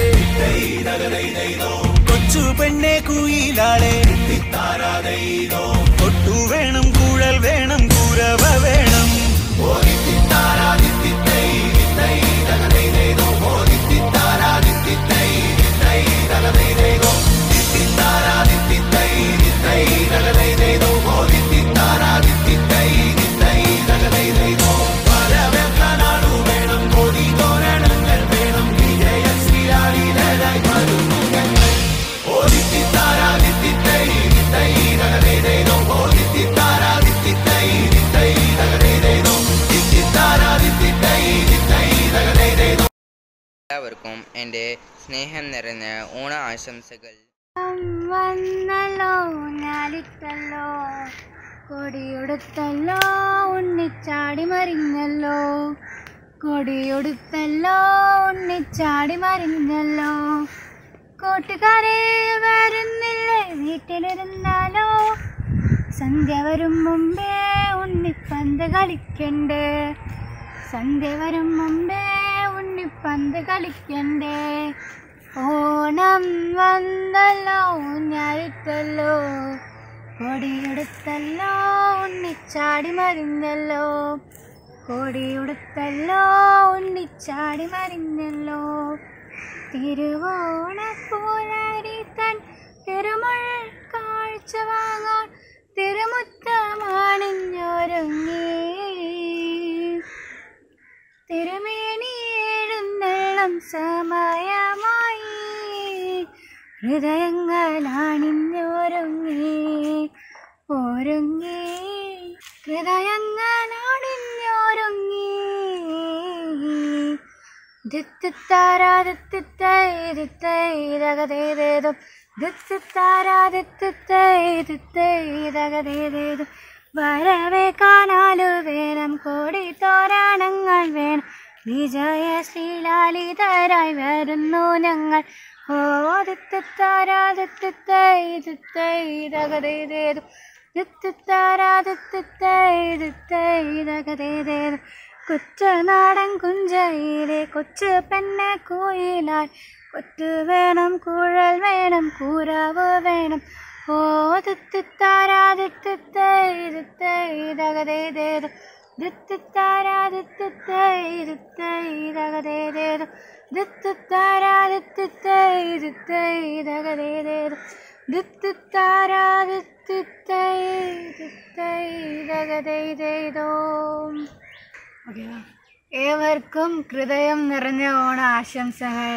കൊച്ചു പെണ്ണെ കുയിലാളെ കൊട്ടു വേണം കുഴൽ വേണം കുരവ വേണം എല്ലാവർക്കും എൻ്റെ സ്നേഹം നിറഞ്ഞ ഓണ ആശംസകൾ വന്നല്ലോ ഞാലിട്ടല്ലോ കൊടിയൊടുത്തല്ലോ ഉണ്ണിച്ചാടി മറിഞ്ഞല്ലോ കൊടിയൊടുത്തല്ലോ ഉണ്ണിച്ചാടി മറിഞ്ഞല്ലോ കൂട്ടുകാരെ വരുന്നില്ലേ വീട്ടിലിരുന്നാലോ സന്ധ്യ വരും മുമ്പേ ഉണ്ണിപ്പന്ത് കളിക്കണ്ടേ സന്ധ്യ വരും മുമ്പേ ഉണ്ണിപ്പന്ത് കളിക്കണ്ടേ ഓണം വന്നല്ലോ ഞാനിട്ടല്ലോ കൊടിയെടുത്തല്ലോ ഉണ്ണിച്ചാടി മറിഞ്ഞല്ലോ കൊടിയെടുത്തല്ലോ ഉണ്ണിച്ചാടി മറിഞ്ഞല്ലോ തിരുവോണപ്പൂലാരി തൻ തിരുമൾ കാഴ്ച വാങ്ങാൻ തിരുമുത്തമാണിഞ്ഞൊരുങ്ങി തിരുമേനി എഴുന്നള്ളം സമയമായി ഹൃദയങ്ങളാണിഞ്ഞൊരുങ്ങി ഒരുങ്ങി ഹൃദയങ്ങളാണിഞ്ഞൊരുങ്ങി ദിത്തിത്താരാദിത്തിത്തൈതിത്തൈതകതേതേതും ദിത്തിത്താരാദിത്തിത്തൈതിത്തൈതകതേതേതും വരവേ കാണാലു വേണം കോടി തോരണങ്ങൾ വേണം വിജയ ശ്രീലാലിതരായി വരുന്നു ഞങ്ങൾ ഓ ദിത്തിത്താരാദിത്തിത്തൈതിത്തൈതകതേതേതും ദിത്തിത്താരാദിത്തിത്തൈതിത്തൈതകതേതേതും കൊച്ചുനാടൻ കുഞ്ചയിലെ കൊച്ചു പെണ്ണെ കൂയിലാൽ കൊറ്റു വേണം കുഴൽ വേണം കൂരാവ് വേണം ഓ ദിത്തിത്താരാദിത്തിത്തൈതിത്തൈതകതേതേതും ദിത്തിത്താരാദിത്തിത്തൈതിത്തൈതകതേതേതും ദിത്തിത്താരാദിത്തിത്തൈതിത്തൈതകതേതേതും ദിത്തിത്താരാദിത്തിത്തൈതിത്തൈതകതേതേതും ഓക്കെയോ ഏവർക്കും ഹൃദയം നിറഞ്ഞ ഓണ ആശംസകൾ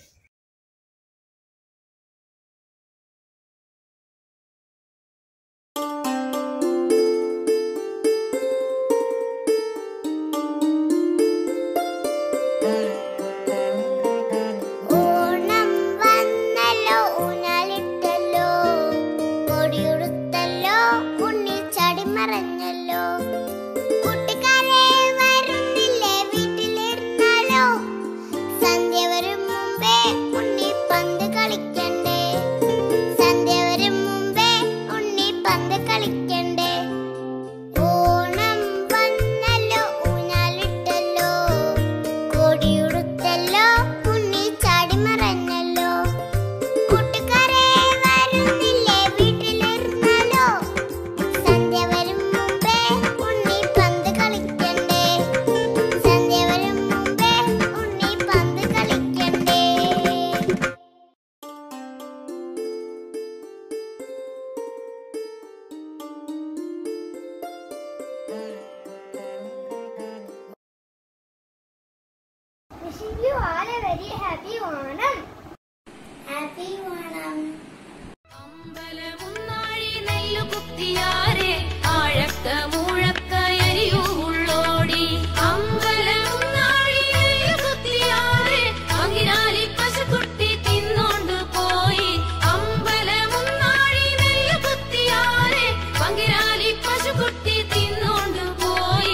ഓണം വന്നല്ലോ ഊഞ്ഞാലിട്ടല്ലോ കൊടിയുടുത്തല്ലോ ഉണ്ണിച്ചാടി മറഞ്ഞല്ലോ കൂട്ടുകാരെ വരുന്നില്ലേ വീട്ടിലിരുന്നാലോ സന്ധ്യ വരും മുമ്പേ ഉണ്ണി പന്ത് കളിക്കണ്ടേ സന്ധ്യ വരും മുമ്പേ ഉണ്ണി പന്ത് കളി wishing you all a very happy Onam happy Onam കുത്തിയാരെ ആഴക്ക മൂഴക്ക എരിയുള്ളോടി അമ്പലമുന്നാഴി കുത്തിയാരെ അങ്ങിനാലി പശുക്കുട്ടി തിന്നോണ്ട് പോയി അമ്പലമുന്നാഴി നെല്ല് കുത്തിയാരെ പങ്കിരാലി പശുക്കുട്ടി തിന്നോണ്ട് പോയി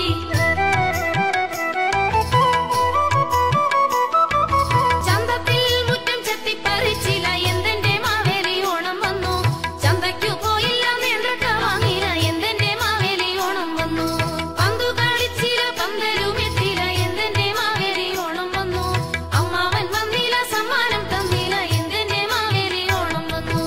ചന്തത്തിൽ മുറ്റം ചെത്തിപ്പറിച്ചില്ല എന്തെന്റെ മാവേലി ഓണം വന്നു ചന്തയ്ക്കു പോയില്ല നേന്ത്രക്ക വാങ്ങില്ല എന്തെന്റെ മാവേലി ഓണം വന്നു പന്തു കളിച്ചില്ല പന്തലും എത്തില്ല എന്തെന്റെ മാവേലി ഓണം വന്നു അമ്മാവൻ വന്നില്ല സമ്മാനം തന്നില്ല എന്തെന്റെ മാവേലി ഓണം വന്നു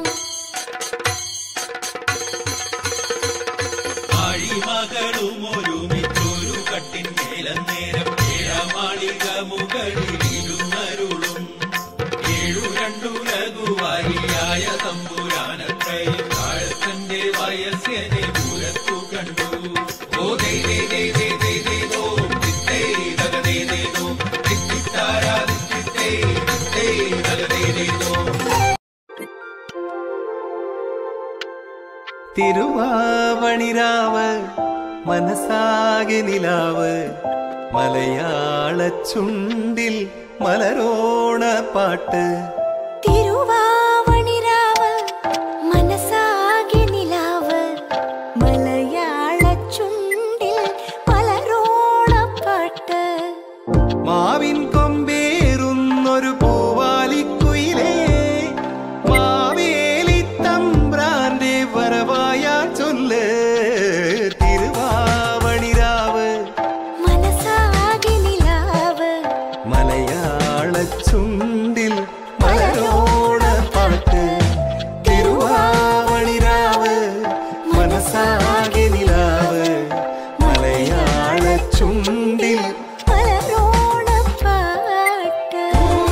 ആഴിമകളും ഒരുമിച്ചൊരു കട്ടിൻ നേരം ഏഴമാളിക മുകളിലിരുന്നരുളും ഏഴു രണ്ടുലകുവാരിയായ തമ്പുരാനത്രയും താഴത്തന്റെ വയസ്സനെ പുരത്തു കണ്ടു ഓ ദേ ദേ ദേ ദേ ദേ ദേ ദോ ദിത്തേ ദഗ ദേ ദേ ദോ ദിത്തിത്താരാ ദിത്തിത്തേ ദിത്തേ ദഗ ദേ ദേ ദോ തിരുവാവണിരാവ് മനസ്സാകെ നിലാവ് മലയാള ചുണ്ടിൽ മലരോണ പാട്ട് തിരുവാവണിരാവ് മനസ്സാകെ നിലാവ് മലയാള ചുണ്ടിൽ പലരോളപ്പാട്ട് മാവിൻ കൊമ്പേറുന്നൊരു പൂവാലിക്കുയിലേ മാവേലി തമ്പ്രാന്റെ വരവായ ചൊല്ല് തിരുവാവണിരാവ് മനസ്സാകെ നിലാവ് മലയാള ചുണ്ടിൽ മലരോണ പാട്ട് തിരുവാവണിരാവ് മനസ്സാകെ നിലാവ് മലയാള ചുണ്ടിൽ പലരോളപ്പാട്ട്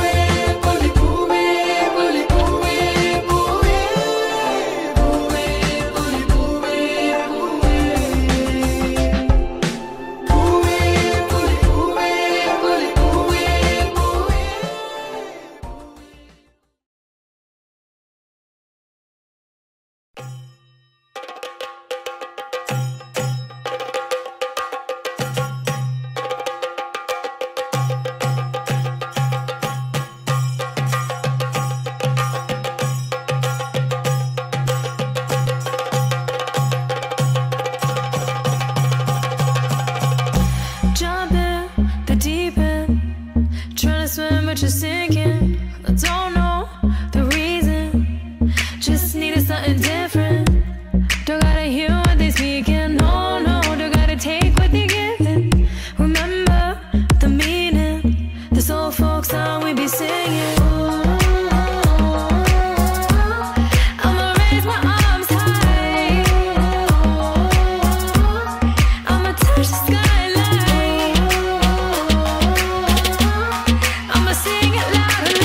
Jump in the deep end, trying to swim but you're sinking. I don't know the reason, just needed something different. Don't gotta hear what they speaking, no, no, don't gotta take what they giving. Remember the meaning, this old folk song we be singing. I'ma raise my arms high. I'ma touch the skyline. I'ma sing it loud and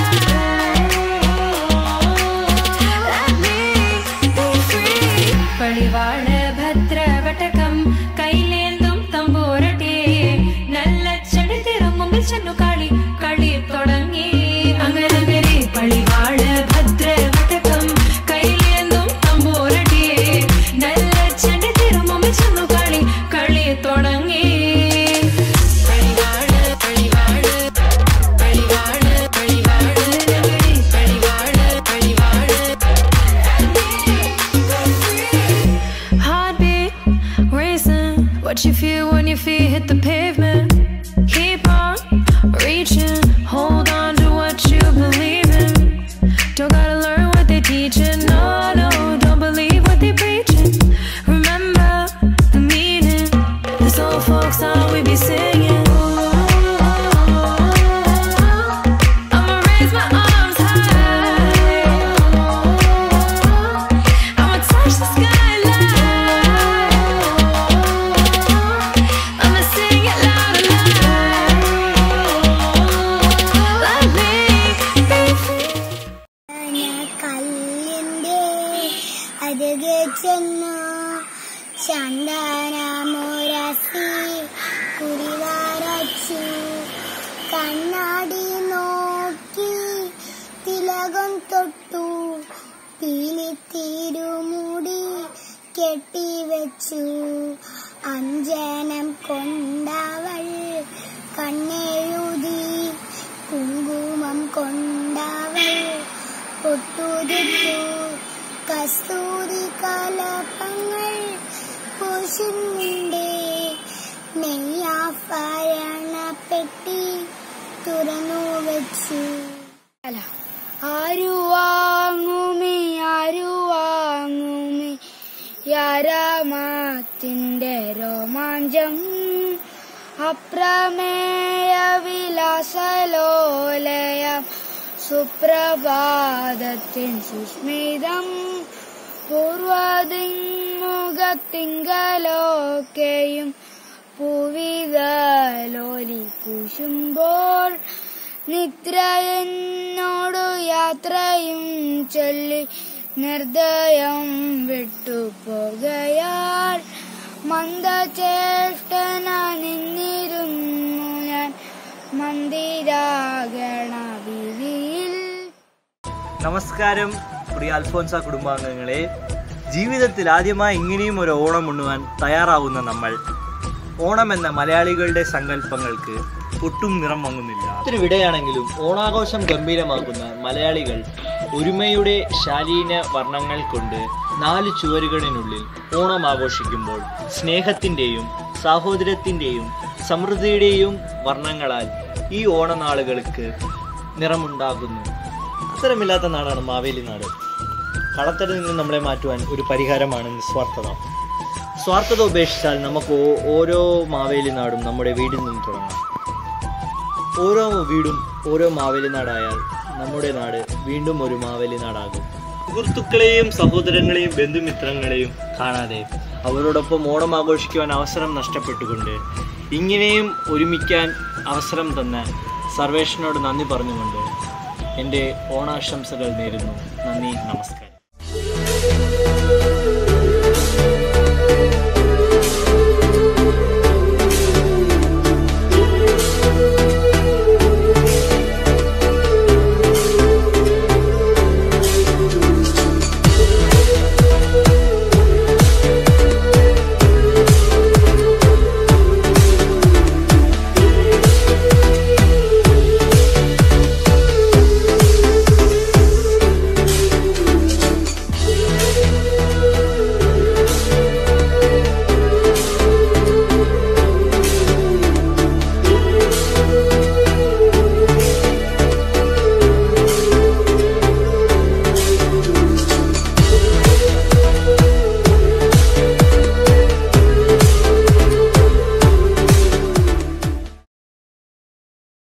loud. Let me be free. പടിവാള് ഭദ്രവട്ടകം കൈലേന്തും തമ്പൂരട്ടെ നല്ല ചെടി തിരുമുമ്പിൽ ചെന്നു കളി കളി തുടങ്ങി അങ്ങനെ പളിവാള് ഭദ്രവട്ടകം കൈലേന്തും തമ്പൂരട്ടെ നല്ല ചെടി തിരുമുമ്പിൽ ചെന്നു കളി കളി തുടങ്ങി പളിവാള് പളിവാള് പളിവാള് പളിവാള് പളിവാള് പളിവാള് Heartbeat racing. What you feel when your feet hit the pavement? Keep on reaching. Hold on to what you believe in. Don't gotta learn what they teaching. No, no, don't believe what they preaching. Remember the meaning. This old folk song we be singing. I'ma raise my arms high. I'ma touch the skyline. I'ma sing it loud and loud. തൊട്ടു പീലിത്തീരുമുടി കെട്ടിവെച്ചു അഞ്ജനം കൊണ്ടവൾ കണ്ണെഴുതി കുങ്കുമം കൊണ്ടവൾ പൊട്ടുതിട്ടു കസ്തൂരി കലപ്പങ്ങൾ പൂശുന്നുണ്ട് നെയ്യാഭരണപ്പെട്ടി തുറന്നു വെച്ചു ആരു വാങ്ങുമി ആരു വാങ്ങുമി യാരാമാത്തിന്റെ രോമാഞ്ചം അപ്രമേയ വിലാസലോലയം സുപ്രഭാതത്തിൻ സുസ്മിതം പൂർവദിമുഖത്തിങ്കലൊക്കെയും പൂവിതലോലി പൂശുമ്പോൾ നിദ്ര എന്നോടു യാത്രയും ചൊല്ലി നിർദ്ദയം വിട്ടുപോകയാൽ മന്ദചേഷ്ടന നിന്നിരുന്നു ഞാൻ മന്ദിരാഗണ വീതിയിൽ നമസ്കാരം പ്രിയ അൽഫോൻസ കുടുംബാംഗങ്ങളെ ജീവിതത്തിൽ ആദ്യമായി ഇങ്ങനെയും ഒരു ഓണം ഉണ്ണുവാൻ തയ്യാറാവുന്ന നമ്മൾ ഓണം എന്ന മലയാളികളുടെ സങ്കല്പങ്ങൾക്ക് ഒട്ടും നിറം മങ്ങുന്നില്ല ഒത്തിരി വിടയാണെങ്കിലും ഓണാഘോഷം ഗംഭീരമാക്കുന്ന മലയാളികൾ ഒരുമയുടെ ശാലീന വർണ്ണങ്ങൾ കൊണ്ട് നാല് ചുവരുകളിനുള്ളിൽ ഓണം ആഘോഷിക്കുമ്പോൾ സ്നേഹത്തിൻ്റെയും സാഹോദര്യത്തിൻ്റെയും സമൃദ്ധിയുടെയും വർണ്ണങ്ങളാൽ ഈ ഓണനാളുകൾക്ക് നിറമുണ്ടാകുന്നു അത്തരമില്ലാത്ത നാടാണ് മാവേലി നാട് കളത്തരിൽ നിന്ന് നമ്മളെ മാറ്റുവാൻ ഒരു പരിഹാരമാണ് നിസ്വാർത്ഥത സ്വാർത്ഥത ഉപേക്ഷിച്ചാൽ നമുക്ക് ഓ- ഓരോ മാവേലി നാടും നമ്മുടെ വീടിൽ നിന്നും തുടങ്ങാം ഓരോ വീടും ഓരോ മാവേലി നാടായാൽ നമ്മുടെ നാട് വീണ്ടും ഒരു മാവേലി നാടാകും സുഹൃത്തുക്കളെയും സഹോദരങ്ങളെയും ബന്ധുമിത്രങ്ങളെയും കാണാതെ അവരോടൊപ്പം ഓണം ആഘോഷിക്കുവാൻ അവസരം നഷ്ടപ്പെട്ടുകൊണ്ട് ഇങ്ങനെയും ഒരുമിക്കാൻ അവസരം തന്ന സർവേഷനോട് നന്ദി പറഞ്ഞുകൊണ്ട് എൻ്റെ ഓണാശംസകൾ നേരുന്നു നന്ദി നമസ്കാരം